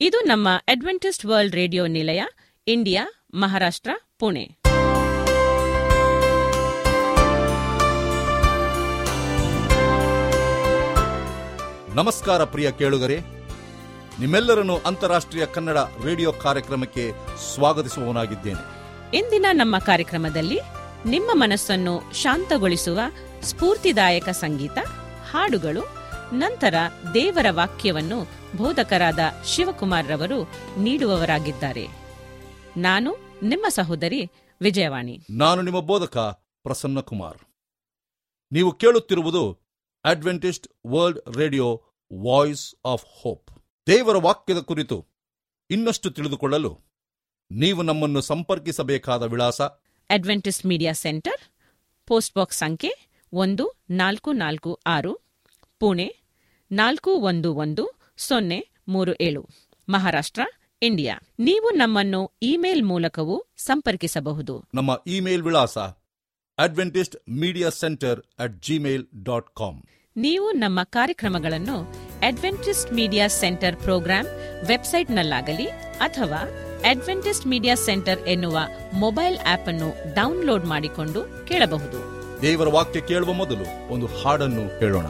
ಇದು ನಮ್ಮ Adventist world radio ನಿಲಯ ಇಂಡಿಯಾ ಮಹಾರಾಷ್ಟ್ರ ಪುಣೆ ನಮಸ್ಕಾರ ಪ್ರಿಯ ಕೇಳುಗರೆ ನಿಮ್ಮೆಲ್ಲರನ್ನು ಅಂತಾರಾಷ್ಟ್ರೀಯ ಕನ್ನಡ ರೇಡಿಯೋ ಕಾರ್ಯಕ್ರಮಕ್ಕೆ ಸ್ವಾಗತಿಸುವವನಾಗಿದ್ದೇನೆ ಇಂದಿನ ನಮ್ಮ ಕಾರ್ಯಕ್ರಮದಲ್ಲಿ ನಿಮ್ಮ ಮನಸ್ಸನ್ನು ಶಾಂತಗೊಳಿಸುವ ಸ್ಫೂರ್ತಿದಾಯಕ ಸಂಗೀತ ಹಾಡುಗಳು ನಂತರ ದೇವರ ವಾಕ್ಯವನ್ನು ಬೋಧಕರಾದ ಶಿವಕುಮಾರ್ ರವರು ನೀಡುವವರಾಗಿದ್ದಾರೆ ನಾನು ನಿಮ್ಮ ಸಹೋದರಿ ವಿಜಯವಾಣಿ ನಾನು ನಿಮ್ಮ ಬೋಧಕ ಪ್ರಸನ್ನ ಕುಮಾರ್ ನೀವು ಕೇಳುತ್ತಿರುವುದು Adventist world radio voice of hope ದೇವರ ವಾಕ್ಯದ ಕುರಿತು ಇನ್ನಷ್ಟು ತಿಳಿದುಕೊಳ್ಳಲು ನೀವು ನಮ್ಮನ್ನು ಸಂಪರ್ಕಿಸಬೇಕಾದ ವಿಳಾಸ Adventist media centre post box ಸಂಖ್ಯೆ ಒಂದು ನಾಲ್ಕು ನಾಲ್ಕು ಆರು ಪುಣೆ ನಾಲ್ಕು ಒಂದು ಒಂದು ಸೊನ್ನೆ ಮೂರು ಏಳು ಮಹಾರಾಷ್ಟ್ರ ಇಂಡಿಯಾ ನೀವು ನಮ್ಮನ್ನು ಇಮೇಲ್ ಮೂಲಕವೂ ಸಂಪರ್ಕಿಸಬಹುದು ನಮ್ಮ ಇಮೇಲ್ ವಿಳಾಸ Adventist media centre at Gmail dot com ನೀವು ನಮ್ಮ ಕಾರ್ಯಕ್ರಮಗಳನ್ನು ಅಡ್ವೆಂಟಿಸ್ಟ್ ಮೀಡಿಯಾ ಸೆಂಟರ್ ಪ್ರೋಗ್ರಾಂ ವೆಬ್ಸೈಟ್ನಲ್ಲಾಗಲಿ ಅಥವಾ ಅಡ್ವೆಂಟಿಸ್ಟ್ ಮೀಡಿಯಾ ಸೆಂಟರ್ ಎನ್ನುವ ಮೊಬೈಲ್ ಆಪ್ ಅನ್ನು ಡೌನ್ಲೋಡ್ ಮಾಡಿಕೊಂಡು ಕೇಳಬಹುದು ದೇವರ ವಾಕ್ಯ ಕೇಳುವ ಮೊದಲು ಒಂದು ಹಾಡನ್ನು ಕೇಳೋಣ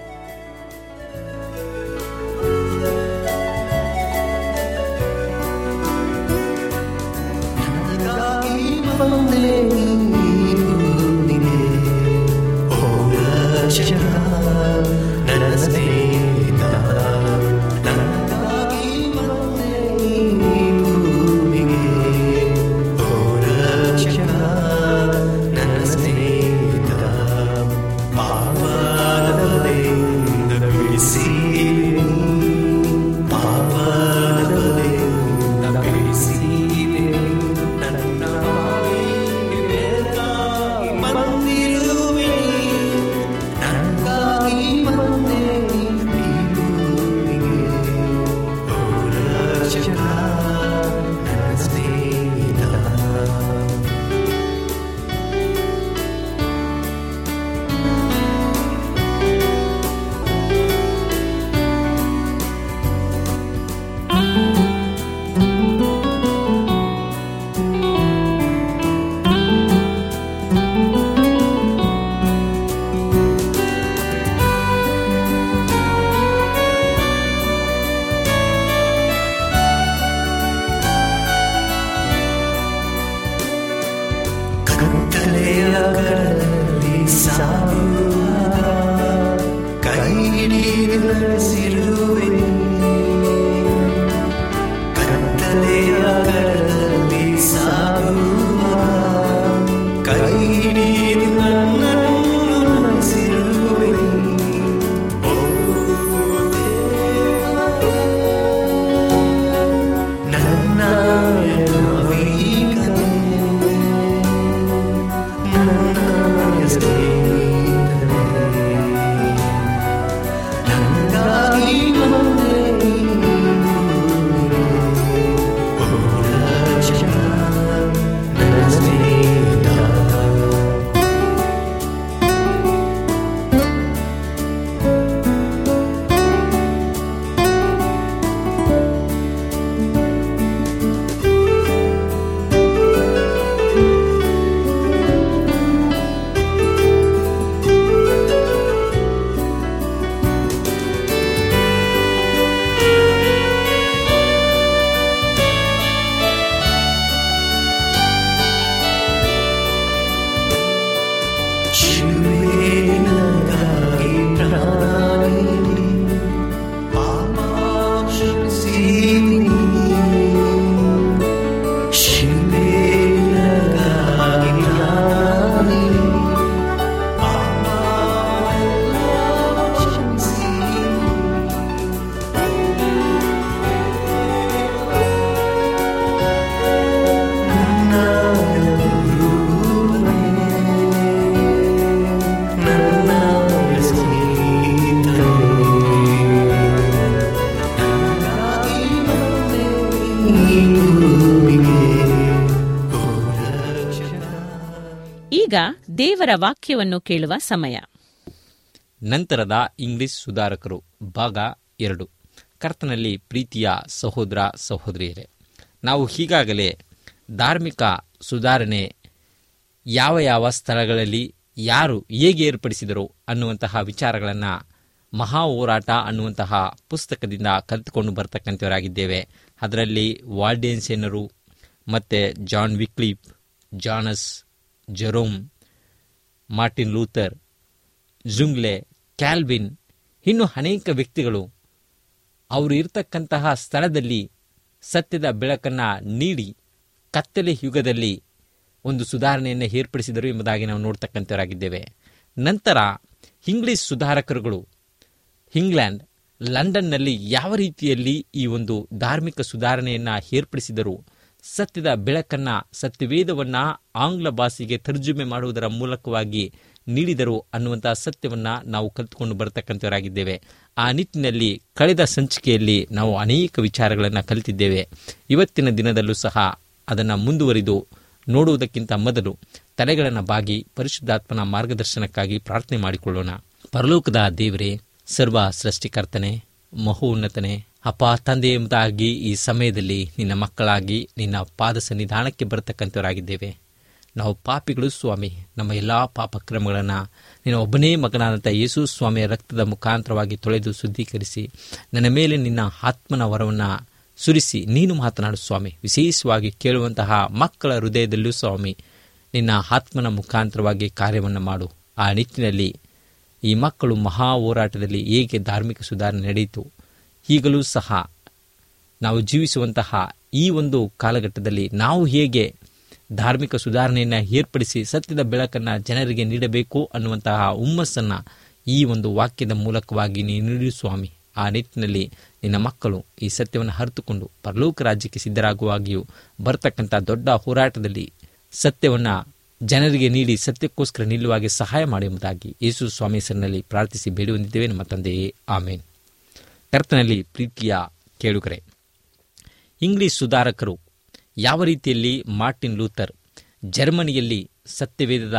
ಈಗ ದೇವರ ವಾಕ್ಯವನ್ನು ಕೇಳುವ ಸಮಯ ನಂತರದ ಇಂಗ್ಲಿಷ್ ಸುಧಾರಕರು ಭಾಗ ಎರಡು ಕರ್ತನಲ್ಲಿ ಪ್ರೀತಿಯ ಸಹೋದರ ಸಹೋದರಿಯರೇ ನಾವು ಈಗಾಗಲೇ ಧಾರ್ಮಿಕ ಸುಧಾರಣೆ ಯಾವ ಯಾವ ಸ್ಥಳಗಳಲ್ಲಿ ಯಾರು ಹೇಗೆ ಏರ್ಪಡಿಸಿದರು ಅನ್ನುವಂತಹ ವಿಚಾರಗಳನ್ನು ಮಹಾ ಹೋರಾಟ ಅನ್ನುವಂತಹ ಪುಸ್ತಕದಿಂದ ಕಲಿತುಕೊಂಡು ಬರ್ತಕ್ಕಂಥವರಾಗಿದ್ದೇವೆ ಅದರಲ್ಲಿ ವಾಲ್ಡೇನ್ಸೇನರು ಮತ್ತು John Wycliffe Jan Hus Jerome Martin Luther Zwingli Calvin ಇನ್ನು ಅನೇಕ ವ್ಯಕ್ತಿಗಳು ಅವರು ಇರತಕ್ಕಂತಹ ಸ್ಥಳದಲ್ಲಿ ಸತ್ಯದ ಬೆಳಕನ್ನು ನೀಡಿ ಕತ್ತಲೆ ಯುಗದಲ್ಲಿ ಒಂದು ಸುಧಾರಣೆಯನ್ನು ಏರ್ಪಡಿಸಿದರು ಎಂಬುದಾಗಿ ನಾವು ನೋಡ್ತಕ್ಕಂಥವರಾಗಿದ್ದೇವೆ ನಂತರ ಇಂಗ್ಲಿಷ್ ಸುಧಾರಕರುಗಳು ಇಂಗ್ಲೆಂಡ್ ಲಂಡನ್ನಲ್ಲಿ ಯಾವ ರೀತಿಯಲ್ಲಿ ಈ ಒಂದು ಧಾರ್ಮಿಕ ಸುಧಾರಣೆಯನ್ನು ಏರ್ಪಡಿಸಿದರು ಸತ್ಯದ ಬೆಳಕನ್ನು ಸತ್ಯವೇದವನ್ನ ಆಂಗ್ಲ ಭಾಷೆಗೆ ತರ್ಜುಮೆ ಮಾಡುವುದರ ಮೂಲಕವಾಗಿ ನೀಡಿದರು ಅನ್ನುವಂತಹ ಸತ್ಯವನ್ನ ನಾವು ಕಲಿತುಕೊಂಡು ಬರತಕ್ಕಂಥವರಾಗಿದ್ದೇವೆ ಆ ನಿಟ್ಟಿನಲ್ಲಿ ಕಳೆದ ಸಂಚಿಕೆಯಲ್ಲಿ ನಾವು ಅನೇಕ ವಿಚಾರಗಳನ್ನು ಕಲಿತಿದ್ದೇವೆ ಇವತ್ತಿನ ದಿನದಲ್ಲೂ ಸಹ ಅದನ್ನು ಮುಂದುವರಿದು ನೋಡುವುದಕ್ಕಿಂತ ಮೊದಲು ತಲೆಗಳನ್ನು ಬಾಗಿ ಪರಿಶುದ್ಧಾತ್ಮನ ಮಾರ್ಗದರ್ಶನಕ್ಕಾಗಿ ಪ್ರಾರ್ಥನೆ ಮಾಡಿಕೊಳ್ಳೋಣ ಪರಲೋಕದ ದೇವರೇ ಸರ್ವ ಸೃಷ್ಟಿಕರ್ತನೆ ಮಹೋನ್ನತನೆ ಅಪ ತಂದೆ ಎಂಬುದಾಗಿ ಈ ಸಮಯದಲ್ಲಿ ನಿನ್ನ ಮಕ್ಕಳಾಗಿ ನಿನ್ನ ಪಾದ ಸನ್ನಿಧಾನಕ್ಕೆ ಬರತಕ್ಕಂಥವರಾಗಿದ್ದೇವೆ ನಾವು ಪಾಪಿಗಳು ಸ್ವಾಮಿ ನಮ್ಮ ಎಲ್ಲ ಪಾಪಕ್ರಮಗಳನ್ನು ನಿನ್ನ ಒಬ್ಬನೇ ಮಗನಾದಂಥ ಯೇಸು ಸ್ವಾಮಿಯ ರಕ್ತದ ಮುಖಾಂತರವಾಗಿ ತೊಳೆದು ಶುದ್ಧೀಕರಿಸಿ ನನ್ನ ಮೇಲೆ ನಿನ್ನ ಆತ್ಮನ ವರವನ್ನು ಸುರಿಸಿ ನೀನು ಮಾತನಾಡು ಸ್ವಾಮಿ ವಿಶೇಷವಾಗಿ ಕೇಳುವಂತಹ ಮಕ್ಕಳ ಹೃದಯದಲ್ಲೂ ಸ್ವಾಮಿ ನಿನ್ನ ಆತ್ಮನ ಮುಖಾಂತರವಾಗಿ ಕಾರ್ಯವನ್ನು ಮಾಡು ಆ ನಿಟ್ಟಿನಲ್ಲಿ ಈ ಮಕ್ಕಳು ಮಹಾ ಹೋರಾಟದಲ್ಲಿ ಹೇಗೆ ಧಾರ್ಮಿಕ ಸುಧಾರಣೆ ನಡೆಯಿತು ಈಗಲೂ ಸಹ ನಾವು ಜೀವಿಸುವಂತಹ ಈ ಒಂದು ಕಾಲಘಟ್ಟದಲ್ಲಿ ನಾವು ಹೇಗೆ ಧಾರ್ಮಿಕ ಸುಧಾರಣೆಯನ್ನು ಏರ್ಪಡಿಸಿ ಸತ್ಯದ ಬೆಳಕನ್ನು ಜನರಿಗೆ ನೀಡಬೇಕು ಅನ್ನುವಂತಹ ಹುಮ್ಮಸ್ಸನ್ನು ಈ ಒಂದು ವಾಕ್ಯದ ಮೂಲಕವಾಗಿ ನೀನು ನೀಡು ಸ್ವಾಮಿ ಆ ನಿಟ್ಟಿನಲ್ಲಿ ನಿನ್ನ ಮಕ್ಕಳು ಈ ಸತ್ಯವನ್ನು ಅರಿತುಕೊಂಡು ಪರಲೋಕ ರಾಜ್ಯಕ್ಕೆ ಸಿದ್ಧರಾಗುವಾಗಿಯೂ ಬರ್ತಕ್ಕಂಥ ದೊಡ್ಡ ಹೋರಾಟದಲ್ಲಿ ಸತ್ಯವನ್ನು ಜನರಿಗೆ ನೀಡಿ ಸತ್ಯಕ್ಕೋಸ್ಕರ ನಿಲ್ಲುವಾಗೆ ಸಹಾಯ ಮಾಡಿ ಎಂಬುದಾಗಿ ಯೇಸು ಸ್ವಾಮಿ ಹೆಸರಿನಲ್ಲಿ ಪ್ರಾರ್ಥಿಸಿ ಬೇಡಿ ಹೊಂದಿದ್ದೇವೆ ನಮ್ಮ ತಂದೆಯೇ ಆಮೇನ್ ಕರ್ತನಲ್ಲಿ ಪ್ರೀತಿಯ ಕೇಳುಗರೆ ಇಂಗ್ಲಿಷ್ ಸುಧಾರಕರು ಯಾವ ರೀತಿಯಲ್ಲಿ ಮಾರ್ಟಿನ್ ಲೂಥರ್ ಜರ್ಮನಿಯಲ್ಲಿ ಸತ್ಯವೇದದ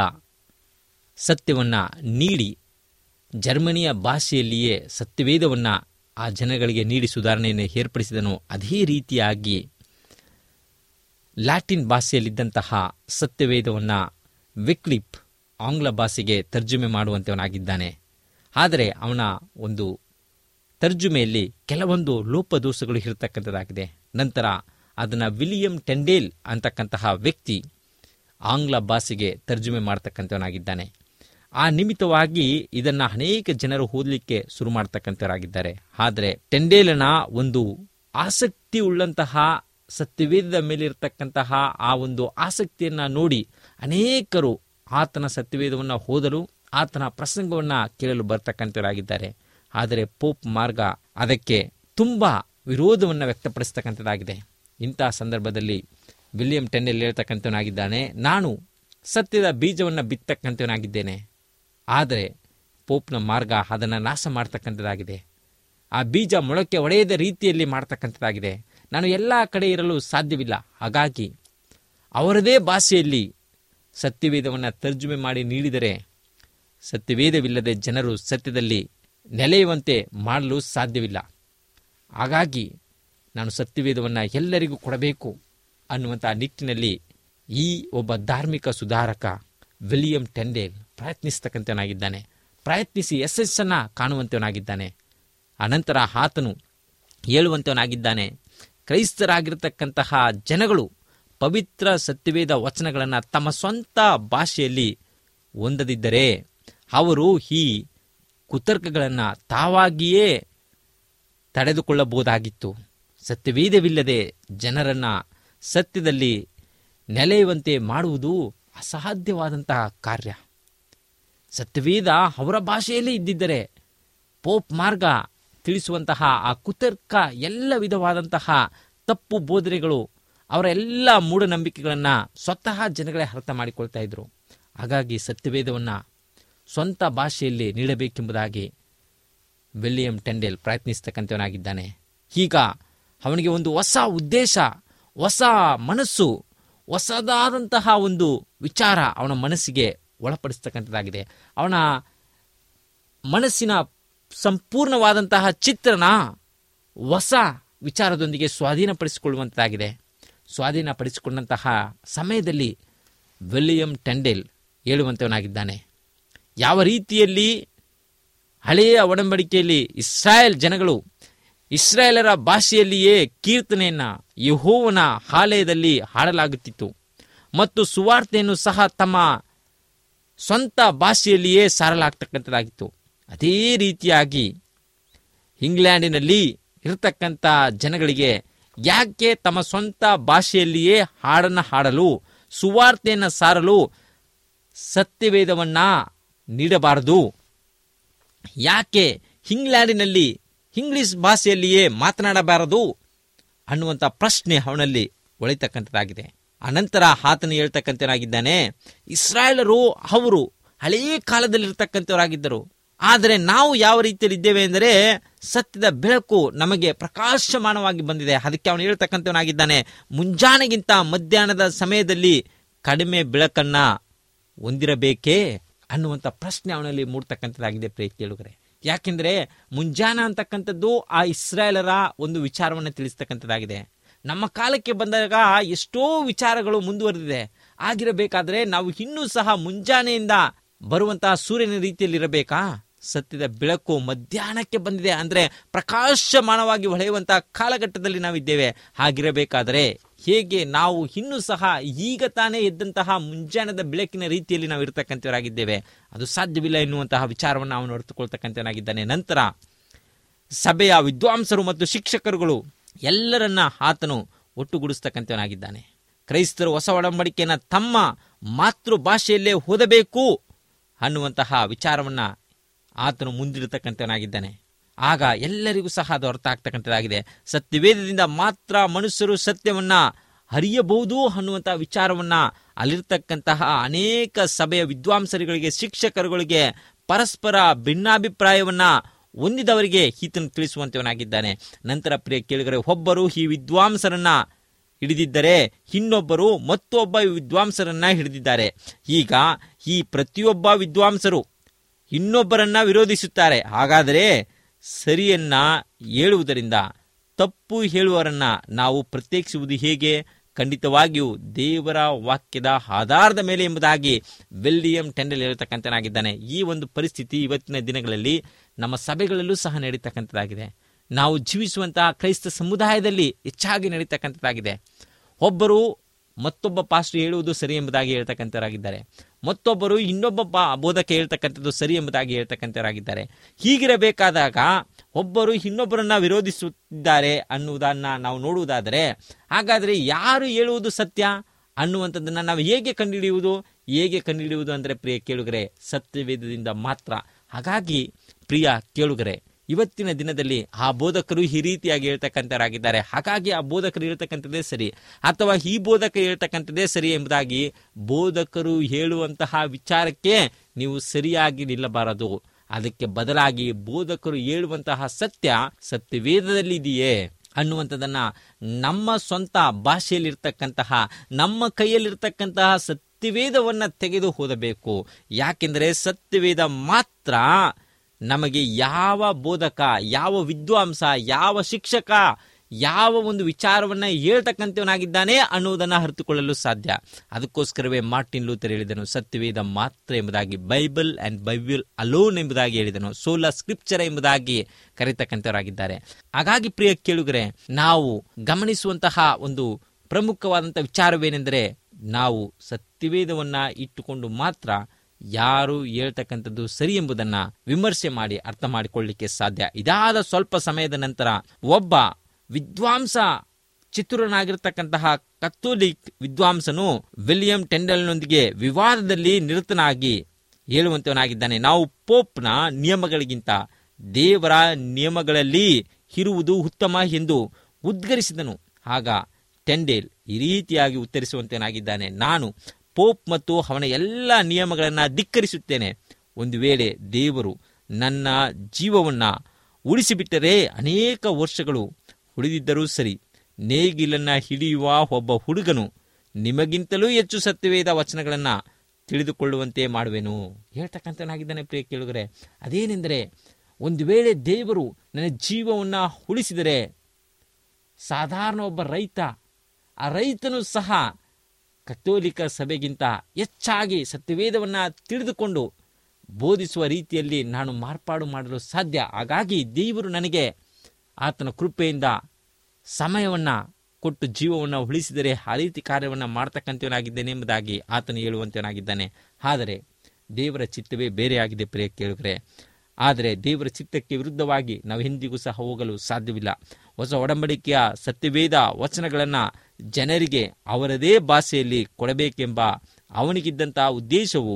ಸತ್ಯವನ್ನು ನೀಡಿ ಜರ್ಮನಿಯ ಭಾಷೆಯಲ್ಲಿಯೇ ಸತ್ಯವೇದವನ್ನು ಆ ಜನಗಳಿಗೆ ನೀಡಿ ಸುಧಾರಣೆಯನ್ನು ಏರ್ಪಡಿಸಿದನೋ ಅದೇ ರೀತಿಯಾಗಿ ಲ್ಯಾಟಿನ್ ಭಾಷೆಯಲ್ಲಿದ್ದಂತಹ ಸತ್ಯವೇದವನ್ನು ವಿಕ್ಲಿಪ್ ಆಂಗ್ಲ ಭಾಷೆಗೆ ತರ್ಜುಮೆ ಮಾಡುವಂತವನಾಗಿದ್ದಾನೆ ಆದರೆ ಅವನ ಒಂದು ತರ್ಜುಮೆಯಲ್ಲಿ ಕೆಲವೊಂದು ಲೋಪದೋಷಗಳು ಇರತಕ್ಕಂಥದ್ದಾಗಿದೆ ನಂತರ ಅದನ್ನು ವಿಲಿಯಂ ಟೆಂಡೇಲ್ ಅಂತಕ್ಕಂತಹ ವ್ಯಕ್ತಿ ಆಂಗ್ಲ ಭಾಷೆಗೆ ತರ್ಜುಮೆ ಮಾಡ್ತಕ್ಕಂಥವನಾಗಿದ್ದಾನೆ ಆ ನಿಮಿತ್ತವಾಗಿ ಇದನ್ನು ಅನೇಕ ಜನರು ಓದಲಿಕ್ಕೆ ಶುರು ಮಾಡ್ತಕ್ಕಂಥವರಾಗಿದ್ದಾರೆ ಆದರೆ ಟೆಂಡೇಲನ ಒಂದು ಆಸಕ್ತಿ ಉಳ್ಳಂತಹ ಸತ್ಯವೇದದ ಮೇಲಿರತಕ್ಕಂತಹ ಆ ಒಂದು ಆಸಕ್ತಿಯನ್ನು ನೋಡಿ ಅನೇಕರು ಆತನ ಸತ್ಯವೇದವನ್ನು ಓದಲು ಆತನ ಪ್ರಸಂಗವನ್ನು ಕೇಳಲು ಬರ್ತಕ್ಕಂಥವರಾಗಿದ್ದಾರೆ ಆದರೆ ಪೋಪ್ ಮಾರ್ಗ ಅದಕ್ಕೆ ತುಂಬ ವಿರೋಧವನ್ನು ವ್ಯಕ್ತಪಡಿಸ್ತಕ್ಕಂಥದ್ದಾಗಿದೆ ಇಂತಹ ಸಂದರ್ಭದಲ್ಲಿ ವಿಲಿಯಂ ಟೆಂಡೆಲ್ ಹೇಳ್ತಕ್ಕಂಥವನಾಗಿದ್ದಾನೆ ನಾನು ಸತ್ಯದ ಬೀಜವನ್ನು ಬಿತ್ತಕ್ಕಂಥವನಾಗಿದ್ದೇನೆ ಆದರೆ ಪೋಪ್ನ ಮಾರ್ಗ ಅದನ್ನು ನಾಶ ಮಾಡ್ತಕ್ಕಂಥದ್ದಾಗಿದೆ ಆ ಬೀಜ ಮೊಳಕೆ ಒಡೆಯದ ರೀತಿಯಲ್ಲಿ ಮಾಡ್ತಕ್ಕಂಥದ್ದಾಗಿದೆ ನಾನು ಎಲ್ಲ ಕಡೆ ಇರಲು ಸಾಧ್ಯವಿಲ್ಲ ಹಾಗಾಗಿ ಅವರದೇ ಭಾಷೆಯಲ್ಲಿ ಸತ್ಯವೇದವನ್ನು ತರ್ಜುಮೆ ಮಾಡಿ ನೀಡಿದರೆ ಸತ್ಯವೇದವಿಲ್ಲದೆ ಜನರು ಸತ್ಯದಲ್ಲಿ ನೆಲೆಯುವಂತೆ ಮಾಡಲು ಸಾಧ್ಯವಿಲ್ಲ ಹಾಗಾಗಿ ನಾನು ಸತ್ಯವೇದವನ್ನು ಎಲ್ಲರಿಗೂ ಕೊಡಬೇಕು ಅನ್ನುವಂಥ ನಿಟ್ಟಿನಲ್ಲಿ ಈ ಒಬ್ಬ ಧಾರ್ಮಿಕ ಸುಧಾರಕ ವಿಲಿಯಂ ಟೆಂಡೇಲ್ ಪ್ರಯತ್ನಿಸ್ತಕ್ಕಂಥವನಾಗಿದ್ದಾನೆ ಪ್ರಯತ್ನಿಸಿ ಯಶಸ್ಸನ್ನು ಕಾಣುವಂಥವನಾಗಿದ್ದಾನೆ ಅನಂತರ ಆತನು ಹೇಳುವಂಥವನಾಗಿದ್ದಾನೆ ಕ್ರೈಸ್ತರಾಗಿರ್ತಕ್ಕಂತಹ ಜನಗಳು ಪವಿತ್ರ ಸತ್ಯವೇದ ವಚನಗಳನ್ನು ತಮ್ಮ ಸ್ವಂತ ಭಾಷೆಯಲ್ಲಿ ಹೊಂದದಿದ್ದರೆ ಅವರು ಈ ಕುತರ್ಕಗಳನ್ನು ತಾವಾಗಿಯೇ ತಡೆದುಕೊಳ್ಳಬಹುದಾಗಿತ್ತು ಸತ್ಯವೇದವಿಲ್ಲದೆ ಜನರನ್ನು ಸತ್ಯದಲ್ಲಿ ನೆಲೆಯುವಂತೆ ಮಾಡುವುದು ಅಸಾಧ್ಯವಾದಂತಹ ಕಾರ್ಯ ಸತ್ಯವೇದ ಅವರ ಭಾಷೆಯಲ್ಲೇ ಇದ್ದಿದ್ದರೆ ಪೋಪ್ ಮಾರ್ಗ ತಿಳಿಸುವಂತಹ ಆ ಕುತರ್ಕ ಎಲ್ಲ ವಿಧವಾದಂತಹ ತಪ್ಪು ಬೋಧನೆಗಳು ಅವರ ಎಲ್ಲ ಮೂಢನಂಬಿಕೆಗಳನ್ನು ಸ್ವತಃ ಜನಗಳೇ ಅರ್ಥ ಮಾಡಿಕೊಳ್ತಾ ಇದ್ರು ಹಾಗಾಗಿ ಸತ್ಯವೇದವನ್ನು ಸ್ವಂತ ಭಾಷೆಯಲ್ಲಿ ನೀಡಬೇಕೆಂಬುದಾಗಿ ವಿಲಿಯಂ ಟೆಂಡೇಲ್ ಪ್ರಯತ್ನಿಸ್ತಕ್ಕಂಥವನಾಗಿದ್ದಾನೆ ಈಗ ಅವನಿಗೆ ಒಂದು ಹೊಸ ಉದ್ದೇಶ ಹೊಸ ಮನಸ್ಸು ಹೊಸದಾದಂತಹ ಒಂದು ವಿಚಾರ ಅವನ ಮನಸ್ಸಿಗೆ ಒಳಪಡಿಸ್ತಕ್ಕಂಥದ್ದಾಗಿದೆ ಅವನ ಮನಸ್ಸಿನ ಸಂಪೂರ್ಣವಾದಂತಹ ಚಿತ್ರಣ ಹೊಸ ವಿಚಾರದೊಂದಿಗೆ ಸ್ವಾಧೀನಪಡಿಸಿಕೊಳ್ಳುವಂತಾಗಿದೆ ಸ್ವಾಧೀನಪಡಿಸಿಕೊಂಡಂತಹ ಸಮಯದಲ್ಲಿ ವಿಲಿಯಂ ಟೆಂಡೆಲ್ ಹೇಳುವಂತವನಾಗಿದ್ದಾನೆ ಯಾವ ರೀತಿಯಲ್ಲಿ ಹಳೆಯ ಒಡಂಬಡಿಕೆಯಲ್ಲಿ ಇಸ್ರಾಯೇಲ್ ಜನಗಳು ಇಸ್ರಾಯೇಲರ ಭಾಷೆಯಲ್ಲಿಯೇ ಕೀರ್ತನೆಯನ್ನ ಯಹೋವನ ಆಲಯದಲ್ಲಿ ಹಾಡಲಾಗುತ್ತಿತ್ತು ಮತ್ತು ಸುವಾರ್ತೆಯನ್ನು ಸಹ ತಮ್ಮ ಸ್ವಂತ ಭಾಷೆಯಲ್ಲಿಯೇ ಸಾರಲಾಗ್ತಕ್ಕಂಥದ್ದಾಗಿತ್ತು ಅದೇ ರೀತಿಯಾಗಿ ಇಂಗ್ಲೆಂಡಿನಲ್ಲಿ ಇರತಕ್ಕಂಥ ಜನಗಳಿಗೆ ಯಾಕೆ ತಮ್ಮ ಸ್ವಂತ ಭಾಷೆಯಲ್ಲಿಯೇ ಹಾಡನ್ನು ಹಾಡಲು ಸುವಾರ್ತೆಯನ್ನು ಸಾರಲು ಸತ್ಯವೇದವನ್ನ ನೀಡಬಾರದು ಯಾಕೆ ಇಂಗ್ಲೆಂಡಿನಲ್ಲಿ ಇಂಗ್ಲಿಷ್ ಭಾಷೆಯಲ್ಲಿಯೇ ಮಾತನಾಡಬಾರದು ಅನ್ನುವಂಥ ಪ್ರಶ್ನೆ ಅವನಲ್ಲಿ ಒಳಿತಕ್ಕಂಥದ್ದಾಗಿದೆ ಅನಂತರ ಆತನು ಹೇಳ್ತಕ್ಕಂಥವನಾಗಿದ್ದಾನೆ ಇಸ್ರಾಯೇಲರು ಅವರು ಹಳೆಯ ಕಾಲದಲ್ಲಿರ್ತಕ್ಕಂಥವರಾಗಿದ್ದರು ಆದರೆ ನಾವು ಯಾವ ರೀತಿಯಲ್ಲಿ ಇದ್ದೇವೆ ಎಂದರೆ ಸತ್ಯದ ಬೆಳಕು ನಮಗೆ ಪ್ರಕಾಶಮಾನವಾಗಿ ಬಂದಿದೆ ಅದಕ್ಕೆ ಅವನು ಹೇಳ್ತಕ್ಕಂಥವನಾಗಿದ್ದಾನೆ ಮುಂಜಾನೆಗಿಂತ ಮಧ್ಯಾಹ್ನದ ಸಮಯದಲ್ಲಿ ಕಡಿಮೆ ಬೆಳಕನ್ನ ಹೊಂದಿರಬೇಕೇ ಅನ್ನುವಂಥ ಪ್ರಶ್ನೆ ಅವನಲ್ಲಿ ಮೂಡ್ತಕ್ಕಂಥದ್ದಾಗಿದೆ ಪ್ರಿಯ ಕೇಳುಗರೆ ಯಾಕೆಂದ್ರೆ ಮುಂಜಾನ ಅಂತಕ್ಕಂಥದ್ದು ಆ ಇಸ್ರಾಯೇಲರ ಒಂದು ವಿಚಾರವನ್ನು ತಿಳಿಸ್ತಕ್ಕಂಥದ್ದಾಗಿದೆ ನಮ್ಮ ಕಾಲಕ್ಕೆ ಬಂದಾಗ ಎಷ್ಟೋ ವಿಚಾರಗಳು ಮುಂದುವರೆದಿದೆ ಆಗಿರಬೇಕಾದ್ರೆ ನಾವು ಇನ್ನೂ ಸಹ ಮುಂಜಾನೆಯಿಂದ ಬರುವಂತಹ ಸೂರ್ಯನ ರೀತಿಯಲ್ಲಿ ಇರಬೇಕಾ ಸತ್ಯದ ಬೆಳಕು ಮಧ್ಯಾಹ್ನಕ್ಕೆ ಬಂದಿದೆ ಅಂದ್ರೆ ಪ್ರಕಾಶಮಾನವಾಗಿ ಹೊಳೆಯುವಂತಹ ಕಾಲಘಟ್ಟದಲ್ಲಿ ನಾವಿದ್ದೇವೆ ಹಾಗಿರಬೇಕಾದರೆ ಹೇಗೆ ನಾವು ಇನ್ನೂ ಸಹ ಈಗ ತಾನೇ ಎದ್ದಂತಹ ಮುಂಜಾನದ ಬೆಳಕಿನ ರೀತಿಯಲ್ಲಿ ನಾವು ಇರತಕ್ಕಂಥವರಾಗಿದ್ದೇವೆ ಅದು ಸಾಧ್ಯವಿಲ್ಲ ಎನ್ನುವಂತಹ ವಿಚಾರವನ್ನು ಅವನು ಅರ್ಥಕೊಳ್ತಕ್ಕಂಥವನಾಗಿದ್ದಾನೆ ನಂತರ ಸಭೆಯ ವಿದ್ವಾಂಸರು ಮತ್ತು ಶಿಕ್ಷಕರುಗಳು ಎಲ್ಲರನ್ನ ಆತನು ಒಟ್ಟುಗೂಡಿಸ್ತಕ್ಕಂಥವನಾಗಿದ್ದಾನೆ ಕ್ರೈಸ್ತರು ಹೊಸ ಒಡಂಬಡಿಕೆಯನ್ನು ತಮ್ಮ ಮಾತೃ ಭಾಷೆಯಲ್ಲೇ ಓದಬೇಕು ಅನ್ನುವಂತಹ ವಿಚಾರವನ್ನ ಆತನು ಮುಂದಿಡತಕ್ಕಂಥವನಾಗಿದ್ದಾನೆ ಆಗ ಎಲ್ಲರಿಗೂ ಸಹ ಅದು ಅರ್ಥ ಆಗ್ತಕ್ಕಂಥದ್ದಾಗಿದೆ ಸತ್ಯವೇದದಿಂದ ಮಾತ್ರ ಮನುಷ್ಯರು ಸತ್ಯವನ್ನ ಅರಿಯಬಹುದು ಅನ್ನುವಂತಹ ವಿಚಾರವನ್ನ ಅಲ್ಲಿರ್ತಕ್ಕಂತಹ ಅನೇಕ ಸಭೆಯ ವಿದ್ವಾಂಸರುಗಳಿಗೆ ಶಿಕ್ಷಕರುಗಳಿಗೆ ಪರಸ್ಪರ ಭಿನ್ನಾಭಿಪ್ರಾಯವನ್ನ ಹೊಂದಿದವರಿಗೆ ಈತನು ತಿಳಿಸುವಂತವನಾಗಿದ್ದಾನೆ ನಂತರ ಪ್ರಿಯ ಕೇಳಿದರೆ ಒಬ್ಬರು ಈ ವಿದ್ವಾಂಸರನ್ನ ಹಿಡಿದಿದ್ದರೆ ಇನ್ನೊಬ್ಬರು ಮತ್ತೊಬ್ಬ ವಿದ್ವಾಂಸರನ್ನ ಹಿಡಿದಿದ್ದಾರೆ ಈಗ ಈ ಪ್ರತಿಯೊಬ್ಬ ವಿದ್ವಾಂಸರು ಇನ್ನೊಬ್ಬರನ್ನ ವಿರೋಧಿಸುತ್ತಾರೆ ಹಾಗಾದರೆ ಸರಿಯನ್ನ ಹೇಳುವುದರಿಂದ ತಪ್ಪು ಹೇಳುವವರನ್ನ ನಾವು ಪ್ರತ್ಯೇಕಿಸುವುದು ಹೇಗೆ ಖಂಡಿತವಾಗಿಯೂ ದೇವರ ವಾಕ್ಯದ ಆಧಾರದ ಮೇಲೆ ಎಂಬುದಾಗಿ ವಿಲಿಯಂ ಟೆಂಡಲ್ ಹೇಳ್ತಕ್ಕಂಥನಾಗಿದ್ದಾನೆ ಈ ಒಂದು ಪರಿಸ್ಥಿತಿ ಇವತ್ತಿನ ದಿನಗಳಲ್ಲಿ ನಮ್ಮ ಸಭೆಗಳಲ್ಲೂ ಸಹ ನಡೀತಕ್ಕಂಥದ್ದಾಗಿದೆ ನಾವು ಜೀವಿಸುವಂತಹ ಕ್ರೈಸ್ತ ಸಮುದಾಯದಲ್ಲಿ ಹೆಚ್ಚಾಗಿ ನಡೀತಕ್ಕಂಥದ್ದಾಗಿದೆ ಒಬ್ಬರು ಮತ್ತೊಬ್ಬ ಪಾಸ್ಟರ್ ಹೇಳುವುದು ಸರಿ ಎಂಬುದಾಗಿ ಹೇಳ್ತಕ್ಕಂಥವರಾಗಿದ್ದಾರೆ ಮತ್ತೊಬ್ಬರು ಇನ್ನೊಬ್ಬ ಪಾ ಬೋಧಕ ಹೇಳ್ತಕ್ಕಂಥದ್ದು ಸರಿ ಎಂಬುದಾಗಿ ಹೇಳ್ತಕ್ಕಂಥವರಾಗಿದ್ದಾರೆ ಹೀಗಿರಬೇಕಾದಾಗ ಒಬ್ಬರು ಇನ್ನೊಬ್ಬರನ್ನ ವಿರೋಧಿಸುತ್ತಿದ್ದಾರೆ ಅನ್ನುವುದನ್ನ ನಾವು ನೋಡುವುದಾದರೆ ಹಾಗಾದರೆ ಯಾರು ಹೇಳುವುದು ಸತ್ಯ ಅನ್ನುವಂಥದ್ದನ್ನ ನಾವು ಹೇಗೆ ಕಂಡುಹಿಡಿಯುವುದು ಹೇಗೆ ಕಂಡುಹಿಡಿಯುವುದು ಅಂದರೆ ಪ್ರಿಯ ಕೇಳುಗರೆ ಸತ್ಯವೇದದಿಂದ ಮಾತ್ರ ಹಾಗಾಗಿ ಪ್ರಿಯ ಕೇಳುಗರೆ ಇವತ್ತಿನ ದಿನದಲ್ಲಿ ಆ ಬೋಧಕರು ಈ ರೀತಿಯಾಗಿ ಹೇಳ್ತಕ್ಕಂಥವರಾಗಿದ್ದಾರೆ ಹಾಗಾಗಿ ಆ ಬೋಧಕರು ಹೇಳ್ತಕ್ಕಂಥದ್ದೇ ಸರಿ ಅಥವಾ ಈ ಬೋಧಕ ಹೇಳ್ತಕ್ಕಂಥದ್ದೇ ಸರಿ ಎಂಬುದಾಗಿ ಬೋಧಕರು ಹೇಳುವಂತಹ ವಿಚಾರಕ್ಕೆ ನೀವು ಸರಿಯಾಗಿ ನಿಲ್ಲಬಾರದು ಅದಕ್ಕೆ ಬದಲಾಗಿ ಬೋಧಕರು ಹೇಳುವಂತಹ ಸತ್ಯ ಸತ್ಯವೇದದಲ್ಲಿ ಇದೆಯೇ ಅನ್ನುವಂಥದ್ದನ್ನ ನಮ್ಮ ಸ್ವಂತ ಭಾಷೆಯಲ್ಲಿರ್ತಕ್ಕಂತಹ ನಮ್ಮ ಕೈಯಲ್ಲಿರ್ತಕ್ಕಂತಹ ಸತ್ಯವೇದವನ್ನ ತೆಗೆದು ಓದಬೇಕು ಯಾಕೆಂದರೆ ಸತ್ಯವೇದ ಮಾತ್ರ ನಮಗೆ ಯಾವ ಬೋಧಕ ಯಾವ ವಿದ್ವಾಂಸ ಯಾವ ಶಿಕ್ಷಕ ಯಾವ ಒಂದು ವಿಚಾರವನ್ನ ಹೇಳ್ತಕ್ಕಂಥವನಾಗಿದ್ದಾನೆ ಅನ್ನುವುದನ್ನು ಅರಿತುಕೊಳ್ಳಲು ಸಾಧ್ಯ ಅದಕ್ಕೋಸ್ಕರವೇ ಮಾರ್ಟಿನ್ ಲೂಥರ್ ಹೇಳಿದನು ಸತ್ಯವೇದ ಮಾತ್ರ ಎಂಬುದಾಗಿ ಬೈಬಲ್ ಅಂಡ್ ಬೈಬಲ್ ಅಲೋನ್ ಎಂಬುದಾಗಿ ಹೇಳಿದನು ಸೋಲ ಸ್ಕ್ರಿಪ್ಚರ್ ಎಂಬುದಾಗಿ ಕರೀತಕ್ಕಂಥವರಾಗಿದ್ದಾರೆ ಹಾಗಾಗಿ ಪ್ರಿಯ ಕೇಳುಗರೆ ನಾವು ಗಮನಿಸುವಂತಹ ಒಂದು ಪ್ರಮುಖವಾದಂತಹ ವಿಚಾರವೇನೆಂದರೆ ನಾವು ಸತ್ಯವೇದವನ್ನ ಇಟ್ಟುಕೊಂಡು ಮಾತ್ರ ಯಾರು ಹೇಳ್ತಕ್ಕಂಥದ್ದು ಸರಿ ಎಂಬುದನ್ನ ವಿಮರ್ಶೆ ಮಾಡಿ ಅರ್ಥ ಮಾಡಿಕೊಳ್ಳಲಿಕ್ಕೆ ಸಾಧ್ಯ ಇದಾದ ಸ್ವಲ್ಪ ಸಮಯದ ನಂತರ ಒಬ್ಬ ವಿದ್ವಾಂಸ ಚಿತ್ರನಾಗಿರ್ತಕ್ಕಂತಹ ಕತ್ತೋಲಿಕ್ ವಿದ್ವಾಂಸನು ವಿಲಿಯಂ ಟೆಂಡಲ್ನೊಂದಿಗೆ ವಿವಾದದಲ್ಲಿ ನಿರತನಾಗಿ ಹೇಳುವಂತವನಾಗಿದ್ದಾನೆ ನಾವು ಪೋಪ್ನ ನಿಯಮಗಳಿಗಿಂತ ದೇವರ ನಿಯಮಗಳಲ್ಲಿ ಇರುವುದು ಉತ್ತಮ ಎಂದು ಉದ್ಗರಿಸಿದನು ಆಗ ಟೆಂಡೇಲ್ ಈ ರೀತಿಯಾಗಿ ಉತ್ತರಿಸುವಂತನಾಗಿದ್ದಾನೆ ನಾನು ಪೋಪ್ ಮತ್ತು ಅವನ ಎಲ್ಲ ನಿಯಮಗಳನ್ನು ಧಿಕ್ಕರಿಸುತ್ತೇನೆ ಒಂದು ವೇಳೆ ದೇವರು ನನ್ನ ಜೀವವನ್ನ ಉಳಿಸಿಬಿಟ್ಟರೆ ಅನೇಕ ವರ್ಷಗಳು ಉಳಿದಿದ್ದರೂ ಸರಿ ನೇಗಿಲನ್ನ ಹಿಡಿಯುವ ಒಬ್ಬ ಹುಡುಗನು ನಿಮಗಿಂತಲೂ ಹೆಚ್ಚು ಸತ್ಯವೇದ ವಚನಗಳನ್ನ ತಿಳಿದುಕೊಳ್ಳುವಂತೆ ಮಾಡುವೆನು ಹೇಳ್ತಕ್ಕಂಥನಾಗಿದ್ದಾನೆ ಪ್ರಿಯ ಕೇಳುಗರೆ ಅದೇನೆಂದರೆ ಒಂದು ವೇಳೆ ದೇವರು ನನ್ನ ಜೀವವನ್ನು ಉಳಿಸಿದರೆ ಸಾಧಾರಣ ಒಬ್ಬ ರೈತ ಆ ರೈತನು ಸಹ ಕಥೋಲಿಕ ಸಭೆಗಿಂತ ಹೆಚ್ಚಾಗಿ ಸತ್ಯವೇದವನ್ನು ತಿಳಿದುಕೊಂಡು ಬೋಧಿಸುವ ರೀತಿಯಲ್ಲಿ ನಾನು ಮಾರ್ಪಾಡು ಮಾಡಲು ಸಾಧ್ಯ ಹಾಗಾಗಿ ದೇವರು ನನಗೆ ಆತನ ಕೃಪೆಯಿಂದ ಸಮಯವನ್ನು ಕೊಟ್ಟು ಜೀವವನ್ನು ಉಳಿಸಿದರೆ ಆ ರೀತಿ ಕಾರ್ಯವನ್ನು ಮಾಡ್ತಕ್ಕಂಥವನಾಗಿದ್ದೇನೆ ಎಂಬುದಾಗಿ ಆತನು ಹೇಳುವಂತವನಾಗಿದ್ದಾನೆ ಆದರೆ ದೇವರ ಚಿತ್ತವೇ ಬೇರೆಯಾಗಿದೆ ಪ್ರಿಯ ಕೇಳಿದ್ರೆ ಆದರೆ ದೇವರ ಚಿತ್ತಕ್ಕೆ ವಿರುದ್ಧವಾಗಿ ನಾವು ಎಂದಿಗೂ ಸಹ ಹೋಗಲು ಸಾಧ್ಯವಿಲ್ಲ ಹೊಸ ಒಡಂಬಡಿಕೆಯ ಸತ್ಯವೇದ ವಚನಗಳನ್ನು ಜನರಿಗೆ ಅವರದೇ ಭಾಷೆಯಲ್ಲಿ ಕೊಡಬೇಕೆಂಬ ಅವನಿಗಿದ್ದಂತಹ ಉದ್ದೇಶವು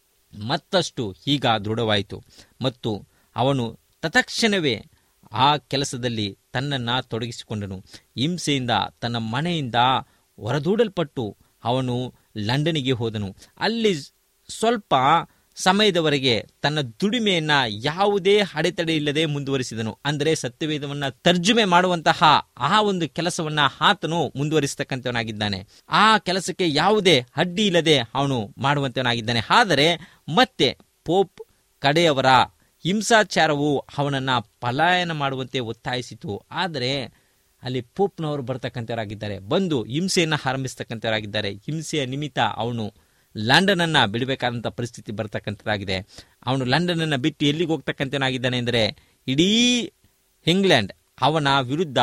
ಮತ್ತಷ್ಟು ಈಗ ದೃಢವಾಯಿತು ಮತ್ತು ಅವನು ತತ್ಕ್ಷಣವೇ ಆ ಕೆಲಸದಲ್ಲಿ ತನ್ನನ್ನು ತೊಡಗಿಸಿಕೊಂಡನು ಹಿಂಸೆಯಿಂದ ತನ್ನ ಮನೆಯಿಂದ ಹೊರದೂಡಲ್ಪಟ್ಟು ಅವನು ಲಂಡನಿಗೆ ಹೋದನು ಅಲ್ಲಿ ಸ್ವಲ್ಪ ಸಮಯದವರೆಗೆ ತನ್ನ ದುಡಿಮೆಯನ್ನ ಯಾವುದೇ ಅಡೆತಡೆ ಇಲ್ಲದೆ ಮುಂದುವರಿಸಿದನು ಅಂದರೆ ಸತ್ಯವೇದವನ್ನ ತರ್ಜುಮೆ ಮಾಡುವಂತಹ ಆ ಒಂದು ಕೆಲಸವನ್ನ ಆತನು ಮುಂದುವರಿಸತಕ್ಕಂಥವನಾಗಿದ್ದಾನೆ ಆ ಕೆಲಸಕ್ಕೆ ಯಾವುದೇ ಅಡ್ಡಿ ಇಲ್ಲದೆ ಅವನು ಮಾಡುವಂತವನಾಗಿದ್ದಾನೆ ಆದರೆ ಮತ್ತೆ ಪೋಪ್ ಕಡೆಯವರ ಹಿಂಸಾಚಾರವು ಅವನನ್ನ ಪಲಾಯನ ಮಾಡುವಂತೆ ಒತ್ತಾಯಿಸಿತು ಆದರೆ ಅಲ್ಲಿ ಪೋಪ್ನವರು ಬರ್ತಕ್ಕಂಥವರಾಗಿದ್ದಾರೆ ಬಂದು ಹಿಂಸೆಯನ್ನು ಆರಂಭಿಸ್ತಕ್ಕಂಥವರಾಗಿದ್ದಾರೆ ಹಿಂಸೆಯ ನಿಮಿತ್ತ ಅವನು ಲಂಡನ್ ಅನ್ನ ಬಿಡಬೇಕಾದಂಥ ಪರಿಸ್ಥಿತಿ ಬರ್ತಕ್ಕಂಥದ್ದಾಗಿದೆ ಅವನು ಲಂಡನ್ ಅನ್ನ ಬಿಟ್ಟು ಎಲ್ಲಿಗೆ ಹೋಗ್ತಕ್ಕಂಥವನಾಗಿದ್ದಾನೆ ಅಂದರೆ ಇಡೀ ಇಂಗ್ಲೆಂಡ್ ಅವನ ವಿರುದ್ಧ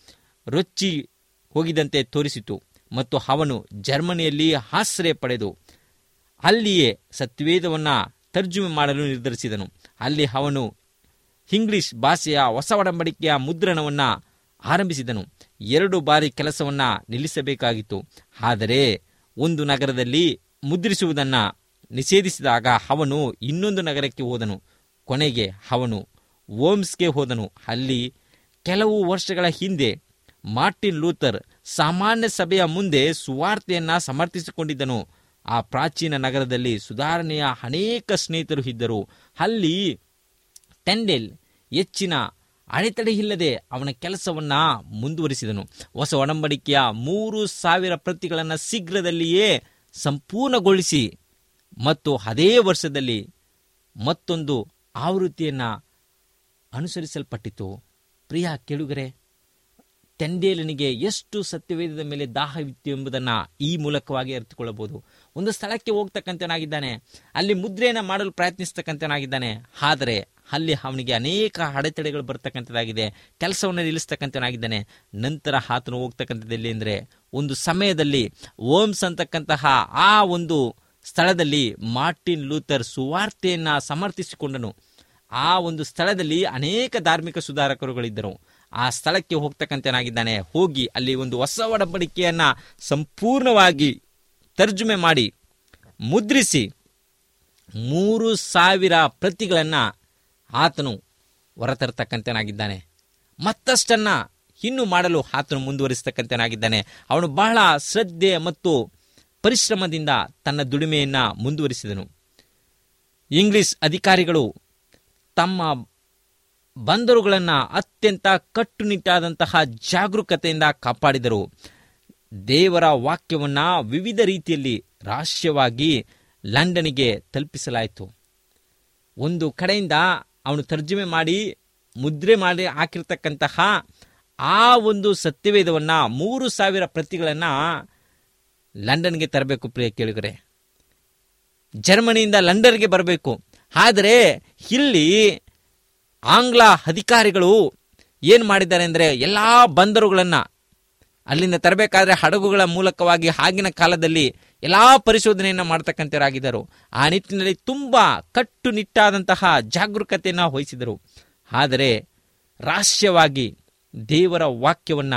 ರೊಚ್ಚಿ ಹೋಗಿದಂತೆ ತೋರಿಸಿತು ಮತ್ತು ಅವನು ಜರ್ಮನಿಯಲ್ಲಿ ಆಶ್ರಯ ಪಡೆದು ಅಲ್ಲಿಯೇ ಸತ್ಯವೇದವನ್ನ ತರ್ಜುಮೆ ಮಾಡಲು ನಿರ್ಧರಿಸಿದನು ಅಲ್ಲಿ ಅವನು ಇಂಗ್ಲಿಷ್ ಭಾಷೆಯ ಹೊಸ ಒಡಂಬಡಿಕೆಯ ಮುದ್ರಣವನ್ನ ಆರಂಭಿಸಿದನು ಎರಡು ಬಾರಿ ಕೆಲಸವನ್ನ ನಿಲ್ಲಿಸಬೇಕಾಗಿತ್ತು ಆದರೆ ಒಂದು ನಗರದಲ್ಲಿ ಮುದ್ರಿಸುವುದನ್ನ ನಿಷೇಧಿಸಿದಾಗ ಅವನು ಇನ್ನೊಂದು ನಗರಕ್ಕೆ ಹೋದನು ಕೊನೆಗೆ ಅವನು ಓಮ್ಸ್ಗೆ ಹೋದನು ಅಲ್ಲಿ ಕೆಲವು ವರ್ಷಗಳ ಹಿಂದೆ ಮಾರ್ಟಿನ್ ಲೂಥರ್ ಸಾಮಾನ್ಯ ಸಭೆಯ ಮುಂದೆ ಸುವಾರ್ತೆಯನ್ನ ಸಮರ್ಥಿಸಿಕೊಂಡಿದ್ದನು ಆ ಪ್ರಾಚೀನ ನಗರದಲ್ಲಿ ಸುಧಾರಣೆಯ ಅನೇಕ ಸ್ನೇಹಿತರು ಇದ್ದರು ಅಲ್ಲಿ ಟೆಂಡೆಲ್ ಹೆಚ್ಚಿನ ಅಡೆತಡೆ ಇಲ್ಲದೆ ಅವನ ಕೆಲಸವನ್ನ ಮುಂದುವರಿಸಿದನು ಹೊಸ ಒಡಂಬಡಿಕೆಯ ಮೂರು ಸಾವಿರ ಪ್ರತಿಗಳನ್ನು ಶೀಘ್ರದಲ್ಲಿಯೇ ಸಂಪೂರ್ಣಗೊಳಿಸಿ ಮತ್ತು ಅದೇ ವರ್ಷದಲ್ಲಿ ಮತ್ತೊಂದು ಆವೃತ್ತಿಯನ್ನ ಅನುಸರಿಸಲ್ಪಟ್ಟಿತು ಪ್ರಿಯ ಕೆಳುಗರೆ ತೆಂಡೇಲನಿಗೆ ಎಷ್ಟು ಸತ್ಯವೇದದ ಮೇಲೆ ದಾಹವಿತ್ತು ಎಂಬುದನ್ನು ಈ ಮೂಲಕವಾಗಿ ಅರಿತುಕೊಳ್ಳಬಹುದು ಒಂದು ಸ್ಥಳಕ್ಕೆ ಹೋಗ್ತಕ್ಕಂಥವನಾಗಿದ್ದಾನೆ ಅಲ್ಲಿ ಮುದ್ರೆಯನ್ನು ಮಾಡಲು ಪ್ರಯತ್ನಿಸ್ತಕ್ಕಂಥವನಾಗಿದ್ದಾನೆ ಆದರೆ ಅಲ್ಲಿ ಅವನಿಗೆ ಅನೇಕ ಅಡೆತಡೆಗಳು ಬರ್ತಕ್ಕಂಥದ್ದಾಗಿದೆ ಕೆಲಸವನ್ನು ನಿಲ್ಲಿಸ್ತಕ್ಕಂಥವನಾಗಿದ್ದಾನೆ ನಂತರ ಆತನು ಹೋಗ್ತಕ್ಕಂಥದ್ದು ಅಂದರೆ ಒಂದು ಸಮಯದಲ್ಲಿ ಓಮ್ಸ್ ಅಂತಕ್ಕಂತಹ ಆ ಒಂದು ಸ್ಥಳದಲ್ಲಿ ಮಾರ್ಟಿನ್ ಲೂಥರ್ ಸುವಾರ್ತೆಯನ್ನ ಸಮರ್ಥಿಸಿಕೊಂಡನು ಆ ಒಂದು ಸ್ಥಳದಲ್ಲಿ ಅನೇಕ ಧಾರ್ಮಿಕ ಸುಧಾರಕರುಗಳಿದ್ದರು ಆ ಸ್ಥಳಕ್ಕೆ ಹೋಗ್ತಕ್ಕಂಥನಾಗಿದ್ದಾನೆ ಹೋಗಿ ಅಲ್ಲಿ ಒಂದು ಹೊಸ ಒಡಂಬಡಿಕೆಯನ್ನ ಸಂಪೂರ್ಣವಾಗಿ ತರ್ಜುಮೆ ಮಾಡಿ ಮುದ್ರಿಸಿ ಮೂರು ಸಾವಿರ ಪ್ರತಿಗಳನ್ನು ಆತನು ಹೊರತರತಕ್ಕಂಥನಾಗಿದ್ದಾನೆ ಮತ್ತಷ್ಟನ್ನ ಇನ್ನು ಮಾಡಲು ಆತನು ಮುಂದುವರಿಸತಕ್ಕಂಥನಾಗಿದ್ದಾನೆ ಅವನು ಬಹಳ ಶ್ರದ್ಧೆ ಮತ್ತು ಪರಿಶ್ರಮದಿಂದ ತನ್ನ ದುಡಿಮೆಯನ್ನ ಮುಂದುವರಿಸಿದನು ಇಂಗ್ಲಿಷ್ ಅಧಿಕಾರಿಗಳು ತಮ್ಮ ಬಂದರುಗಳನ್ನು ಅತ್ಯಂತ ಕಟ್ಟುನಿಟ್ಟಾದಂತಹ ಜಾಗರೂಕತೆಯಿಂದ ಕಾಪಾಡಿದರು ದೇವರ ವಾಕ್ಯವನ್ನ ವಿವಿಧ ರೀತಿಯಲ್ಲಿ ರಹಸ್ಯವಾಗಿ ಲಂಡನಿಗೆ ತಲುಪಿಸಲಾಯಿತು ಒಂದು ಕಡೆಯಿಂದ ಅವನು ತರ್ಜುಮೆ ಮಾಡಿ ಮುದ್ರೆ ಮಾಡಿ ಹಾಕಿರ್ತಕ್ಕಂತಹ ಆ ಒಂದು ಸತ್ಯವೇದವನ್ನ ಮೂರು ಸಾವಿರ ಪ್ರತಿಗಳನ್ನ ಲಂಡನ್ಗೆ ತರಬೇಕು ಪ್ರಿಯ ಕೇಳಿಗರೆ ಜರ್ಮನಿಯಿಂದ ಲಂಡನ್ಗೆ ಬರಬೇಕು ಆದರೆ ಇಲ್ಲಿ ಆಂಗ್ಲ ಅಧಿಕಾರಿಗಳು ಏನು ಮಾಡಿದ್ದಾರೆ ಅಂದರೆ ಎಲ್ಲ ಬಂದರುಗಳನ್ನು ಅಲ್ಲಿಂದ ತರಬೇಕಾದ್ರೆ ಹಡಗುಗಳ ಮೂಲಕವಾಗಿ ಆಗಿನ ಕಾಲದಲ್ಲಿ ಎಲ್ಲ ಪರಿಶೋಧನೆಯನ್ನು ಮಾಡ್ತಕ್ಕಂಥವರಾಗಿದ್ದರು ಆ ನಿಟ್ಟಿನಲ್ಲಿ ತುಂಬ ಕಟ್ಟುನಿಟ್ಟಾದಂತಹ ಜಾಗರೂಕತೆಯನ್ನು ವಹಿಸಿದರು ಆದರೆ ರಹಸ್ಯವಾಗಿ ದೇವರ ವಾಕ್ಯವನ್ನು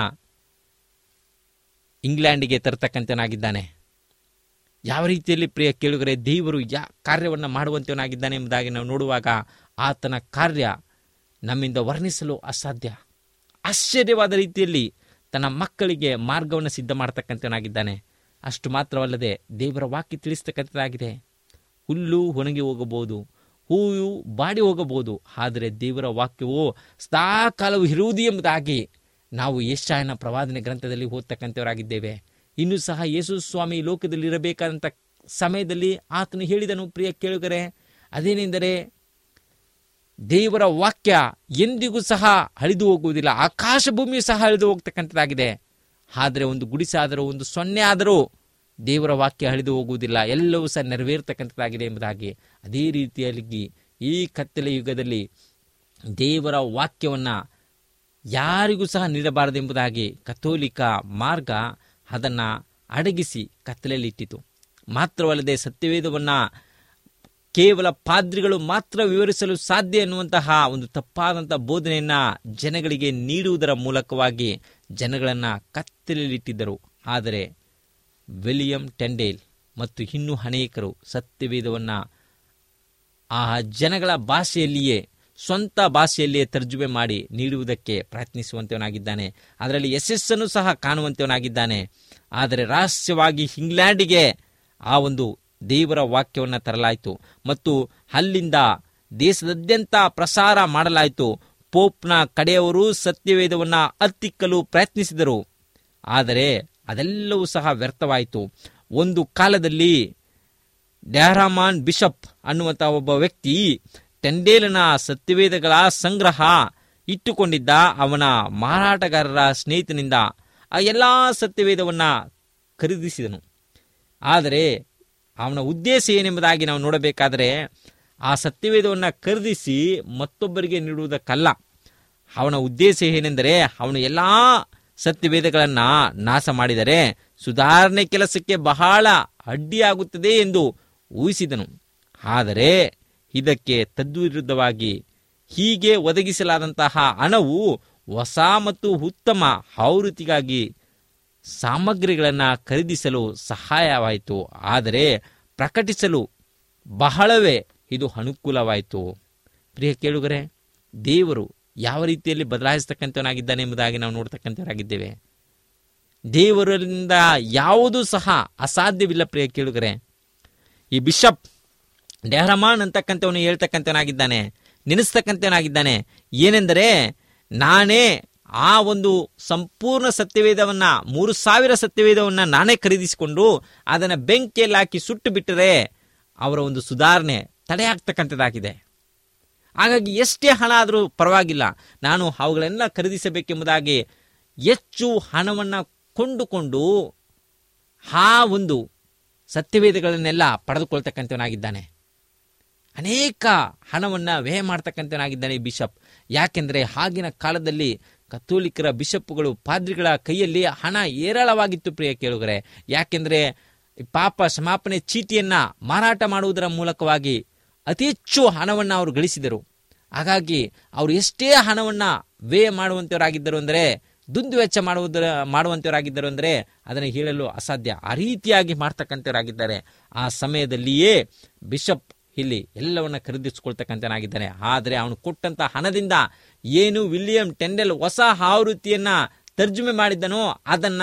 ಇಂಗ್ಲೆಂಡಿಗೆ ತರತಕ್ಕಂಥನಾಗಿದ್ದಾನೆ ಯಾವ ರೀತಿಯಲ್ಲಿ ಪ್ರಿಯ ಕೇಳುಗರೆ ದೇವರು ಯಾ ಕಾರ್ಯವನ್ನು ಮಾಡುವಂತವನಾಗಿದ್ದಾನೆ ಎಂಬುದಾಗಿ ನಾವು ನೋಡುವಾಗ ಆತನ ಕಾರ್ಯ ನಮ್ಮಿಂದ ವರ್ಣಿಸಲು ಅಸಾಧ್ಯ ಆಶ್ಚರ್ಯವಾದ ರೀತಿಯಲ್ಲಿ ತನ್ನ ಮಕ್ಕಳಿಗೆ ಮಾರ್ಗವನ್ನು ಸಿದ್ಧ ಮಾಡತಕ್ಕಂಥವನಾಗಿದ್ದಾನೆ ಅಷ್ಟು ಮಾತ್ರವಲ್ಲದೆ ದೇವರ ವಾಕ್ಯ ತಿಳಿಸ್ತಕ್ಕಂಥದ್ದಾಗಿದೆ ಹುಲ್ಲು ಒಣಗಿ ಹೋಗಬಹುದು ಹೂವು ಬಾಡಿ ಹೋಗಬಹುದು ಆದರೆ ದೇವರ ವಾಕ್ಯವು ಸದಾಕಾಲವು ಇರುವುದು ಎಂಬುದಾಗಿ ನಾವು ಯಶಾಯನ ಪ್ರವಾದನೆ ಗ್ರಂಥದಲ್ಲಿ ಓದ್ತಕ್ಕಂಥವರಾಗಿದ್ದೇವೆ ಇನ್ನೂ ಸಹ ಯೇಸು ಸ್ವಾಮಿ ಲೋಕದಲ್ಲಿ ಇರಬೇಕಾದಂಥ ಸಮಯದಲ್ಲಿ ಆತನು ಹೇಳಿದನು ಪ್ರಿಯ ಕೇಳುಗರೆ ಅದೇನೆಂದರೆ ದೇವರ ವಾಕ್ಯ ಎಂದಿಗೂ ಸಹ ಅಳಿದು ಹೋಗುವುದಿಲ್ಲ ಆಕಾಶ ಭೂಮಿಯು ಸಹ ಅಳಿದು ಹೋಗ್ತಕ್ಕಂಥದ್ದಾಗಿದೆ ಆದರೆ ಒಂದು ಗುಡಿಸಾದರೂ ಒಂದು ಸೊನ್ನೆ ಆದರೂ ದೇವರ ವಾಕ್ಯ ಅಳಿದು ಹೋಗುವುದಿಲ್ಲ ಎಲ್ಲವೂ ಸಹ ನೆರವೇರ್ತಕ್ಕಂಥದ್ದಾಗಿದೆ ಎಂಬುದಾಗಿ ಅದೇ ರೀತಿಯಾಗಿ ಈ ಕತ್ತಲೆ ಯುಗದಲ್ಲಿ ದೇವರ ವಾಕ್ಯವನ್ನು ಯಾರಿಗೂ ಸಹ ನೀಡಬಾರದೆಂಬುದಾಗಿ ಕಥೋಲಿಕ ಮಾರ್ಗ ಅದನ್ನು ಅಡಗಿಸಿ ಕತ್ತಲೆಯಲ್ಲಿ ಇಟ್ಟಿತು ಮಾತ್ರವಲ್ಲದೆ ಸತ್ಯವೇದವನ್ನು ಕೇವಲ ಪಾದ್ರಿಗಳು ಮಾತ್ರ ವಿವರಿಸಲು ಸಾಧ್ಯ ಎನ್ನುವಂತಹ ಒಂದು ತಪ್ಪಾದಂಥ ಬೋಧನೆಯನ್ನು ಜನಗಳಿಗೆ ನೀಡುವುದರ ಮೂಲಕವಾಗಿ ಜನಗಳನ್ನು ಕತ್ತಲೆಯಲ್ಲಿಟ್ಟಿದ್ದರು ಆದರೆ ವಿಲಿಯಂ ಟೆಂಡೇಲ್ ಮತ್ತು ಇನ್ನೂ ಅನೇಕರು ಸತ್ಯವೇದವನ್ನು ಆ ಜನಗಳ ಭಾಷೆಯಲ್ಲಿಯೇ ಸ್ವಂತ ಭಾಷೆಯಲ್ಲಿಯೇ ತರ್ಜುಮೆ ಮಾಡಿ ನೀಡುವುದಕ್ಕೆ ಪ್ರಯತ್ನಿಸುವಂತವನಾಗಿದ್ದಾನೆ ಅದರಲ್ಲಿ ಯಶಸ್ಸನ್ನು ಸಹ ಕಾಣುವಂತವನಾಗಿದ್ದಾನೆ ಆದರೆ ರಹಸ್ಯವಾಗಿ ಇಂಗ್ಲೆಂಡಿಗೆ ಆ ಒಂದು ದೇವರ ವಾಕ್ಯವನ್ನು ತರಲಾಯಿತು ಮತ್ತು ಅಲ್ಲಿಂದ ದೇಶದಾದ್ಯಂತ ಪ್ರಸಾರ ಮಾಡಲಾಯಿತು ಪೋಪ್ನ ಕಡೆಯವರು ಸತ್ಯವೇದವನ್ನು ಹತ್ತಿಕ್ಕಲು ಪ್ರಯತ್ನಿಸಿದರು ಆದರೆ ಅದೆಲ್ಲವೂ ಸಹ ವ್ಯರ್ಥವಾಯಿತು ಒಂದು ಕಾಲದಲ್ಲಿ ಡ್ಯಾರಾಮಾನ್ ಬಿಷಪ್ ಅನ್ನುವಂಥ ಒಬ್ಬ ವ್ಯಕ್ತಿ ಟೆಂಡೇಲನ ಸತ್ಯವೇದಗಳ ಸಂಗ್ರಹ ಇಟ್ಟುಕೊಂಡಿದ್ದ ಅವನ ಮಾರಾಟಗಾರರ ಸ್ನೇಹಿತನಿಂದ ಆ ಎಲ್ಲ ಸತ್ಯವೇದವನ್ನು ಖರೀದಿಸಿದನು ಆದರೆ ಅವನ ಉದ್ದೇಶ ಏನೆಂಬುದಾಗಿ ನಾವು ನೋಡಬೇಕಾದರೆ ಆ ಸತ್ಯವೇದವನ್ನು ಖರೀದಿಸಿ ಮತ್ತೊಬ್ಬರಿಗೆ ನೀಡುವುದಕ್ಕಲ್ಲ ಅವನ ಉದ್ದೇಶ ಏನೆಂದರೆ ಅವನು ಎಲ್ಲ ಸತ್ಯವೇದಗಳನ್ನು ನಾಶ ಮಾಡಿದರೆ ಸುಧಾರಣೆ ಕೆಲಸಕ್ಕೆ ಬಹಳ ಅಡ್ಡಿಯಾಗುತ್ತದೆ ಎಂದು ಊಹಿಸಿದನು ಆದರೆ ಇದಕ್ಕೆ ತದ್ವಿರುದ್ಧವಾಗಿ ಹೀಗೆ ಒದಗಿಸಲಾದಂತಹ ಹಣವು ಹೊಸ ಮತ್ತು ಉತ್ತಮ ಆವೃತ್ತಿಗಾಗಿ ಸಾಮಗ್ರಿಗಳನ್ನು ಖರೀದಿಸಲು ಸಹಾಯವಾಯಿತು ಆದರೆ ಪ್ರಕಟಿಸಲು ಬಹಳವೇ ಇದು ಅನುಕೂಲವಾಯಿತು ಪ್ರಿಯ ಕೇಳುಗರೆ ದೇವರು ಯಾವ ರೀತಿಯಲ್ಲಿ ಬದಲಾಯಿಸ್ತಕ್ಕಂಥವನಾಗಿದ್ದಾನೆ ಎಂಬುದಾಗಿ ನಾವು ನೋಡ್ತಕ್ಕಂಥವರಾಗಿದ್ದೇವೆ ದೇವರಿಂದ ಯಾವುದೂ ಸಹ ಅಸಾಧ್ಯವಿಲ್ಲ ಪ್ರಿಯ ಕೇಳುಗರೆ ಈ ಬಿಷಪ್ ಡೆಹ್ರಮಾನ್ ಅಂತಕ್ಕಂಥವನು ಹೇಳ್ತಕ್ಕಂಥವನಾಗಿದ್ದಾನೆ ನೆನೆಸ್ತಕ್ಕಂಥವನಾಗಿದ್ದಾನೆ ಏನೆಂದರೆ ನಾನೇ ಆ ಒಂದು ಸಂಪೂರ್ಣ ಸತ್ಯವೇದವನ್ನ ಮೂರು ಸಾವಿರ ಸತ್ಯವೇದವನ್ನ ನಾನೇ ಖರೀದಿಸಿಕೊಂಡು ಅದನ್ನು ಬೆಂಕಿಯಲ್ಲಿ ಹಾಕಿ ಸುಟ್ಟು ಬಿಟ್ಟರೆ ಅವರ ಒಂದು ಸುಧಾರಣೆ ತಡೆಯಾಗ್ತಕ್ಕಂಥದ್ದಾಗಿದೆ ಹಾಗಾಗಿ ಎಷ್ಟೇ ಹಣ ಆದರೂ ಪರವಾಗಿಲ್ಲ ನಾನು ಅವುಗಳೆಲ್ಲ ಖರೀದಿಸಬೇಕೆಂಬುದಾಗಿ ಹೆಚ್ಚು ಹಣವನ್ನು ಕೊಂಡುಕೊಂಡು ಆ ಒಂದು ಸತ್ಯವೇದಗಳನ್ನೆಲ್ಲ ಪಡೆದುಕೊಳ್ತಕ್ಕಂಥವನಾಗಿದ್ದಾನೆ ಅನೇಕ ಹಣವನ್ನು ವ್ಯಯ ಮಾಡ್ತಕ್ಕಂಥವನಾಗಿದ್ದಾನೆ ಈ ಬಿಷಪ್ ಯಾಕೆಂದರೆ ಆಗಿನ ಕಾಲದಲ್ಲಿ ಕಥೋಲಿಕರ ಬಿಷಪ್ಗಳು ಪಾದ್ರಿಗಳ ಕೈಯಲ್ಲಿ ಹಣ ಏರಾಳವಾಗಿತ್ತು ಪ್ರಿಯ ಕೇಳುಗರೆ ಯಾಕೆಂದರೆ ಪಾಪ ಕ್ಷಮಾಪಣೆ ಚೀಟಿಯನ್ನು ಮಾರಾಟ ಮಾಡುವುದರ ಮೂಲಕವಾಗಿ ಅತಿ ಹೆಚ್ಚು ಹಣವನ್ನು ಅವರು ಗಳಿಸಿದರು ಹಾಗಾಗಿ ಅವರು ಎಷ್ಟೇ ಹಣವನ್ನು ವ್ಯಯ ಮಾಡುವಂಥವರಾಗಿದ್ದರು ಅಂದರೆ ದುಂದು ವೆಚ್ಚ ಮಾಡುವುದರ ಮಾಡುವಂಥವರಾಗಿದ್ದರು ಅಂದರೆ ಅದನ್ನು ಹೇಳಲು ಅಸಾಧ್ಯ ಆ ರೀತಿಯಾಗಿ ಮಾಡ್ತಕ್ಕಂಥವರಾಗಿದ್ದಾರೆ ಆ ಸಮಯದಲ್ಲಿಯೇ ಬಿಷಪ್ ಇಲ್ಲಿ ಎಲ್ಲವನ್ನ ಖರೀದಿಸಿಕೊಳ್ತಕ್ಕಂಥನಾಗಿದ್ದಾನೆ ಆದರೆ ಅವನು ಕೊಟ್ಟಂತ ಹಣದಿಂದ ಏನು ವಿಲಿಯಂ ಟೆಂಡೆಲ್ ಹೊಸ ಆವೃತ್ತಿಯನ್ನ ತರ್ಜುಮೆ ಮಾಡಿದ್ದನೋ ಅದನ್ನ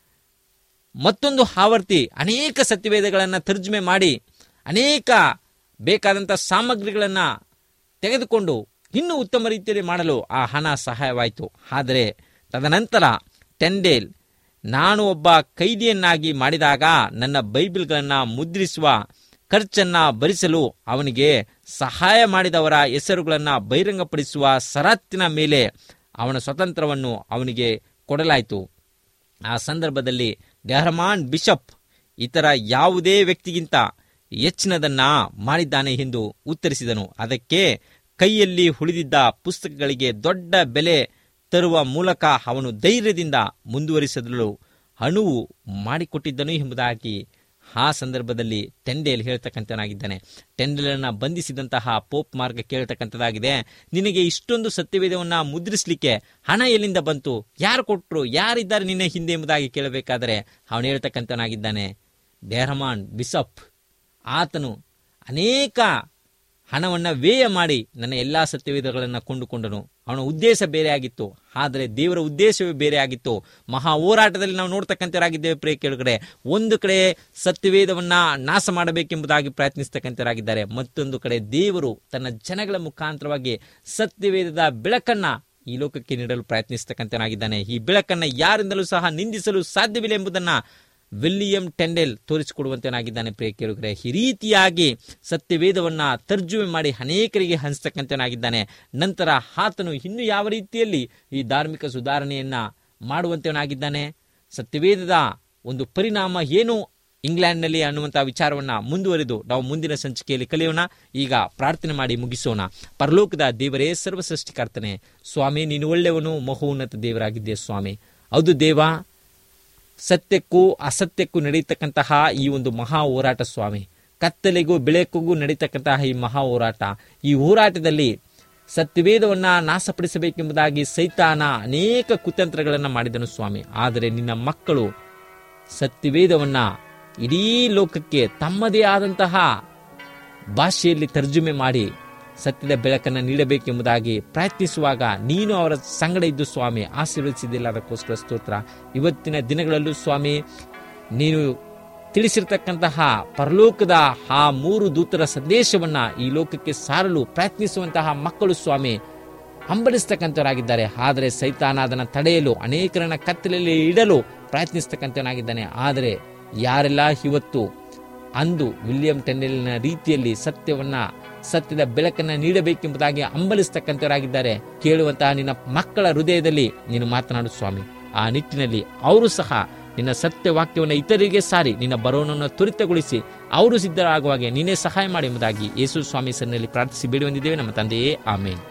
ಮತ್ತೊಂದು ಆವರ್ತಿ ಅನೇಕ ಸತ್ಯವೇದಗಳನ್ನು ತರ್ಜುಮೆ ಮಾಡಿ ಅನೇಕ ಬೇಕಾದಂಥ ಸಾಮಗ್ರಿಗಳನ್ನು ತೆಗೆದುಕೊಂಡು ಇನ್ನೂ ಉತ್ತಮ ರೀತಿಯಲ್ಲಿ ಮಾಡಲು ಆ ಹಣ ಸಹಾಯವಾಯಿತು ಆದರೆ ತದನಂತರ ಟೆಂಡೇಲ್ ನಾನು ಒಬ್ಬ ಕೈದಿಯನ್ನಾಗಿ ಮಾಡಿದಾಗ ನನ್ನ ಬೈಬಿಲ್ಗಳನ್ನು ಮುದ್ರಿಸುವ ಖರ್ಚನ್ನು ಭರಿಸಲು ಅವನಿಗೆ ಸಹಾಯ ಮಾಡಿದವರ ಹೆಸರುಗಳನ್ನು ಬಹಿರಂಗಪಡಿಸುವ ಷರತ್ತಿನ ಮೇಲೆ ಅವನ ಸ್ವತಂತ್ರವನ್ನು ಅವನಿಗೆ ಕೊಡಲಾಯಿತು ಆ ಸಂದರ್ಭದಲ್ಲಿ ಡೆಹ್ರಮಾನ್ ಬಿಷಪ್ ಇತರ ಯಾವುದೇ ವ್ಯಕ್ತಿಗಿಂತ ಹೆಚ್ಚಿನದನ್ನ ಮಾಡಿದ್ದಾನೆ ಎಂದು ಉತ್ತರಿಸಿದನು ಅದಕ್ಕೆ ಕೈಯಲ್ಲಿ ಉಳಿದಿದ್ದ ಪುಸ್ತಕಗಳಿಗೆ ದೊಡ್ಡ ಬೆಲೆ ತರುವ ಮೂಲಕ ಅವನು ಧೈರ್ಯದಿಂದ ಮುಂದುವರಿಸಲು ಅಣುವು ಮಾಡಿಕೊಟ್ಟಿದ್ದನು ಎಂಬುದಾಗಿ ಆ ಸಂದರ್ಭದಲ್ಲಿ ಟೆಂಡೇಲ್ ಹೇಳ್ತಕ್ಕಂಥನಾಗಿದ್ದಾನೆ ಟೆಂಡೇಲನ್ನು ಬಂಧಿಸಿದಂತಹ ಪೋಪ್ ಮಾರ್ಗ ಕೇಳ್ತಕ್ಕಂಥದ್ದಾಗಿದೆ ನಿನಗೆ ಇಷ್ಟೊಂದು ಸತ್ಯವೇದವನ್ನು ಮುದ್ರಿಸಲಿಕ್ಕೆ ಹಣ ಎಲ್ಲಿಂದ ಬಂತು ಯಾರು ಕೊಟ್ಟರು ಯಾರಿದ್ದಾರೆ ನಿನ್ನ ಹಿಂದೆ ಎಂಬುದಾಗಿ ಕೇಳಬೇಕಾದರೆ ಅವನು ಹೇಳ್ತಕ್ಕಂಥವನಾಗಿದ್ದಾನೆ ಡೆಹ್ರಮಾನ್ ಬಿಸಪ್ ಆತನು ಅನೇಕ ಹಣವನ್ನು ವ್ಯಯ ಮಾಡಿ ನನ್ನ ಎಲ್ಲ ಸತ್ಯವೇದಗಳನ್ನು ಕೊಂಡುಕೊಂಡನು ಅವನ ಉದ್ದೇಶ ಬೇರೆ ಆಗಿತ್ತು ಆದರೆ ದೇವರ ಉದ್ದೇಶವೇ ಬೇರೆ ಆಗಿತ್ತು ಮಹಾ ಹೋರಾಟದಲ್ಲಿ ನಾವು ನೋಡ್ತಕ್ಕಂಥವರಾಗಿದ್ದೇವೆ ಪ್ರಿಯ ಕೆಳಗಡೆ ಒಂದು ಕಡೆ ಸತ್ಯವೇದವನ್ನ ನಾಶ ಮಾಡಬೇಕೆಂಬುದಾಗಿ ಪ್ರಯತ್ನಿಸ್ತಕ್ಕಂಥವರಾಗಿದ್ದಾರೆ ಮತ್ತೊಂದು ಕಡೆ ದೇವರು ತನ್ನ ಜನಗಳ ಮುಖಾಂತರವಾಗಿ ಸತ್ಯವೇದದ ಬೆಳಕನ್ನ ಈ ಲೋಕಕ್ಕೆ ನೀಡಲು ಪ್ರಯತ್ನಿಸ್ತಕ್ಕಂಥನಾಗಿದ್ದಾನೆ ಈ ಬೆಳಕನ್ನ ಯಾರಿಂದಲೂ ಸಹ ನಿಂದಿಸಲು ಸಾಧ್ಯವಿಲ್ಲ ಎಂಬುದನ್ನ ವಿಲಿಯಂ ಟೆಂಡೆಲ್ ತೋರಿಸಿಕೊಡುವಂತನಾಗಿದ್ದಾನೆ ಪ್ರಿಯ ಕೇಳುಗರೆ ಈ ರೀತಿಯಾಗಿ ಸತ್ಯವೇದವನ್ನ ತರ್ಜುಮೆ ಮಾಡಿ ಅನೇಕರಿಗೆ ಹಂಚತಕ್ಕಂತನಾಗಿದ್ದಾನೆ ನಂತರ ಆತನು ಇನ್ನು ಯಾವ ರೀತಿಯಲ್ಲಿ ಈ ಧಾರ್ಮಿಕ ಸುಧಾರಣೆಯನ್ನ ಮಾಡುವಂತವನಾಗಿದ್ದಾನೆ ಸತ್ಯವೇದದ ಒಂದು ಪರಿಣಾಮ ಏನು ಇಂಗ್ಲೆಂಡ್ನಲ್ಲಿ ಅನ್ನುವಂತಹ ವಿಚಾರವನ್ನ ಮುಂದುವರೆದು ನಾವು ಮುಂದಿನ ಸಂಚಿಕೆಯಲ್ಲಿ ಕಲಿಯೋಣ ಈಗ ಪ್ರಾರ್ಥನೆ ಮಾಡಿ ಮುಗಿಸೋಣ ಪರಲೋಕದ ದೇವರೇ ಸರ್ವ ಸೃಷ್ಟಿಕರ್ತನೆ ಸ್ವಾಮಿ ನೀನು ಒಳ್ಳೆಯವನು ಮಹೋನ್ನತ ದೇವರಾಗಿದ್ದೆ ಸ್ವಾಮಿ ಹೌದು ದೇವ ಸತ್ಯಕ್ಕೂ ಅಸತ್ಯಕ್ಕೂ ನಡೀತಕ್ಕಂತಹ ಈ ಒಂದು ಮಹಾ ಹೋರಾಟ ಸ್ವಾಮಿ ಕತ್ತಲೆಗೂ ಬೆಳಕಿಗೂ ನಡೀತಕ್ಕಂತಹ ಈ ಮಹಾ ಹೋರಾಟ ಈ ಹೋರಾಟದಲ್ಲಿ ಸತ್ಯವೇದವನ್ನ ನಾಶಪಡಿಸಬೇಕೆಂಬುದಾಗಿ ಸೈತಾನ ಅನೇಕ ಕುತಂತ್ರಗಳನ್ನು ಮಾಡಿದನು ಸ್ವಾಮಿ ಆದರೆ ನಿನ್ನ ಮಕ್ಕಳು ಸತ್ಯವೇದವನ್ನ ಇಡೀ ಲೋಕಕ್ಕೆ ತಮ್ಮದೇ ಆದಂತಹ ಭಾಷೆಯಲ್ಲಿ ತರ್ಜುಮೆ ಮಾಡಿ ಸತ್ಯದ ಬೆಳಕನ್ನು ನೀಡಬೇಕೆಂಬುದಾಗಿ ಪ್ರಯತ್ನಿಸುವಾಗ ನೀನು ಅವರ ಸಂಗಡ ಇದ್ದು ಸ್ವಾಮಿ ಆಶೀರ್ವದಿಸಿದ್ದಿಲ್ಲ ಅದಕ್ಕೋಸ್ಕರ ಸ್ತೋತ್ರ ಇವತ್ತಿನ ದಿನಗಳಲ್ಲೂ ಸ್ವಾಮಿ ನೀನು ತಿಳಿಸಿರ್ತಕ್ಕಂತಹ ಪರಲೋಕದ ಆ ಮೂರು ದೂತರ ಸಂದೇಶವನ್ನ ಈ ಲೋಕಕ್ಕೆ ಸಾರಲು ಪ್ರಯತ್ನಿಸುವಂತಹ ಮಕ್ಕಳು ಸ್ವಾಮಿ ಹಂಬಲಿಸ್ತಕ್ಕಂಥವರಾಗಿದ್ದಾರೆ ಆದರೆ ಸೈತಾನ ಅದನ್ನು ತಡೆಯಲು ಅನೇಕರನ್ನ ಕತ್ತಲೆಯಲ್ಲಿ ಇಡಲು ಪ್ರಯತ್ನಿಸ್ತಕ್ಕಂಥವನಾಗಿದ್ದಾನೆ ಆದರೆ ಯಾರೆಲ್ಲ ಇವತ್ತು ಅಂದು ವಿಲಿಯಂ ಟೆನ್ನೆಲ್ನ ರೀತಿಯಲ್ಲಿ ಸತ್ಯವನ್ನ ಸತ್ಯದ ಬೆಳಕನ್ನ ನೀಡಬೇಕೆಂಬುದಾಗಿ ಹಂಬಲಿಸ್ತಕ್ಕಂಥವರಾಗಿದ್ದಾರೆ ಕೇಳುವಂತಹ ನಿನ್ನ ಮಕ್ಕಳ ಹೃದಯದಲ್ಲಿ ನೀನು ಮಾತನಾಡು ಸ್ವಾಮಿ ಆ ನಿಟ್ಟಿನಲ್ಲಿ ಅವರು ಸಹ ನಿನ್ನ ಸತ್ಯವಾಕ್ಯವನ್ನು ಇತರರಿಗೆ ಸಾರಿ ನಿನ್ನ ಬರೋಣವನ್ನು ತ್ವರಿತಗೊಳಿಸಿ ಅವರು ಸಿದ್ಧರಾಗುವಾಗೆ ನೀನೇ ಸಹಾಯ ಮಾಡಿ ಎಂಬುದಾಗಿ ಯೇಸು ಸ್ವಾಮಿ ಸನ್ನಲ್ಲಿ ಪ್ರಾರ್ಥಿಸಿ ಬೇಡಿ ಬಂದಿದ್ದೇವೆ ನಮ್ಮ ತಂದೆಯೇ ಆಮೇಲೆ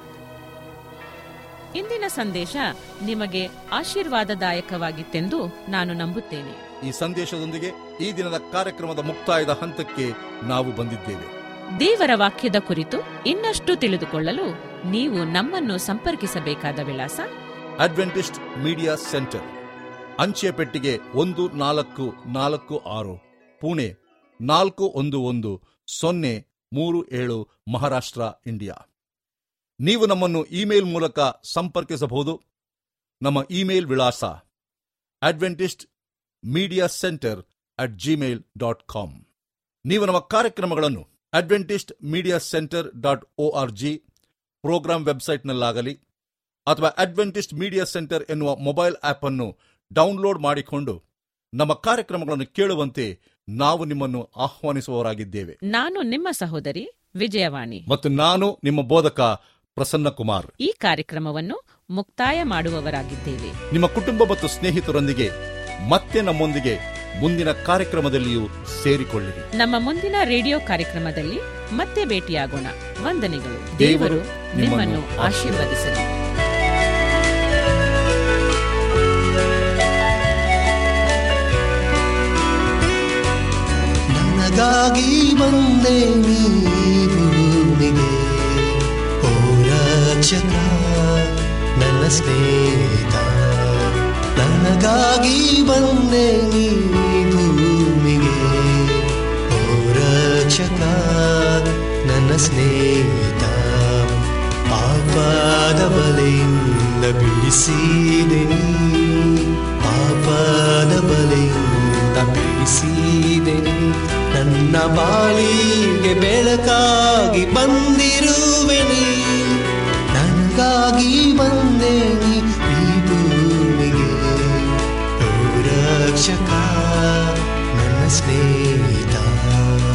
ಇಂದಿನ ಸಂದೇಶ ನಿಮಗೆ ಆಶೀರ್ವಾದದಾಯಕವಾಗಿತ್ತೆಂದು ನಾನು ನಂಬುತ್ತೇನೆ ಈ ಸಂದೇಶದೊಂದಿಗೆ ಈ ದಿನದ ಕಾರ್ಯಕ್ರಮದ ಮುಕ್ತಾಯದ ಹಂತಕ್ಕೆ ನಾವು ಬಂದಿದ್ದೇವೆ ದೇವರ ವಾಕ್ಯದ ಕುರಿತು ಇನ್ನಷ್ಟು ತಿಳಿದುಕೊಳ್ಳಲು ನೀವು ನಮ್ಮನ್ನು ಸಂಪರ್ಕಿಸಬೇಕಾದ ವಿಳಾಸ ಅಡ್ವೆಂಟಿಸ್ಟ್ ಮೀಡಿಯಾ ಸೆಂಟರ್ ಅಂಚೆ ಪೆಟ್ಟಿಗೆ ಒಂದು ನಾಲ್ಕು ನಾಲ್ಕು ಆರು ಪುಣೆ ನಾಲ್ಕು ಒಂದು ಒಂದು ಸೊನ್ನೆ ಮೂರು ಏಳು ಮಹಾರಾಷ್ಟ್ರ ಇಂಡಿಯಾ ನೀವು ನಮ್ಮನ್ನು ಇಮೇಲ್ ಮೂಲಕ ಸಂಪರ್ಕಿಸಬಹುದು ನಮ್ಮ ಇಮೇಲ್ ವಿಳಾಸ Adventist media centre at Gmail dot com ನೀವು ನಮ್ಮ ಕಾರ್ಯಕ್ರಮಗಳನ್ನು Adventist media centre dot O R G programme ವೆಬ್ಸೈಟ್ನಲ್ಲಾಗಲಿ ಅಥವಾ ಅಡ್ವೆಂಟಿಸ್ಟ್ ಮೀಡಿಯಾ ಸೆಂಟರ್ ಎನ್ನುವ ಮೊಬೈಲ್ ಆಪ್ ಅನ್ನು ಡೌನ್ಲೋಡ್ ಮಾಡಿಕೊಂಡು ನಮ್ಮ ಕಾರ್ಯಕ್ರಮಗಳನ್ನು ಕೇಳುವಂತೆ ನಾವು ನಿಮ್ಮನ್ನು ಆಹ್ವಾನಿಸುವವರಾಗಿದ್ದೇವೆ ನಾನು ನಿಮ್ಮ ಸಹೋದರಿ ವಿಜಯವಾಣಿ ಮತ್ತು ನಾನು ನಿಮ್ಮ ಬೋಧಕ ಪ್ರಸನ್ನ ಕುಮಾರ್ ಈ ಕಾರ್ಯಕ್ರಮವನ್ನು ಮುಕ್ತಾಯ ಮಾಡುವವರಾಗಿದ್ದೇವೆ ನಿಮ್ಮ ಕುಟುಂಬ ಮತ್ತು ಸ್ನೇಹಿತರೊಂದಿಗೆ ಮತ್ತೆ ನಮ್ಮೊಂದಿಗೆ ಮುಂದಿನ ಕಾರ್ಯಕ್ರಮದಲ್ಲಿಯೂ ಸೇರಿಕೊಳ್ಳಿರಿ ನಮ್ಮ ಮುಂದಿನ ರೇಡಿಯೋ ಕಾರ್ಯಕ್ರಮದಲ್ಲಿ ಮತ್ತೆ ಭೇಟಿಯಾಗೋಣ ವಂದನೆಗಳು ದೇವರು ದೇವರು ನಿಮ್ಮನ್ನು ಆಶೀರ್ವದಿಸಲಿ ನನಗಾಗಿ ಬಂದೆ ನೀ ಭೂಮಿಗೆ ಓ ರಕ್ಷಕ ನನ್ನ ಸ್ನೇಹಿತ ನನಗಾಗಿ ಬಂದೆ ನೀ ಭೂಮಿಗೆ ಓ ರಕ್ಷಕ ನನ್ನ ಸ್ನೇಹಿತ ಪಾಪದ ಬಲೆಯಿಂದ ಬಿಡಿಸಿದೆ ನೀ ಪಾಪದ ಬಲೆಯಿಂದ ಬಿಡಿಸಿದೆ ನೀ. ನನ್ನ ಬಾಳಿಗೆ ಬೆಳಕಾಗಿ ಬಂದಿರುವೆ ನೀ ನನಗಾಗಿ ಬಂದೆ ನೀ ಈ ಭೂಮಿಗೆ ಓ ರಕ್ಷಕ ನನ್ನ ಸ್ನೇಹಿತ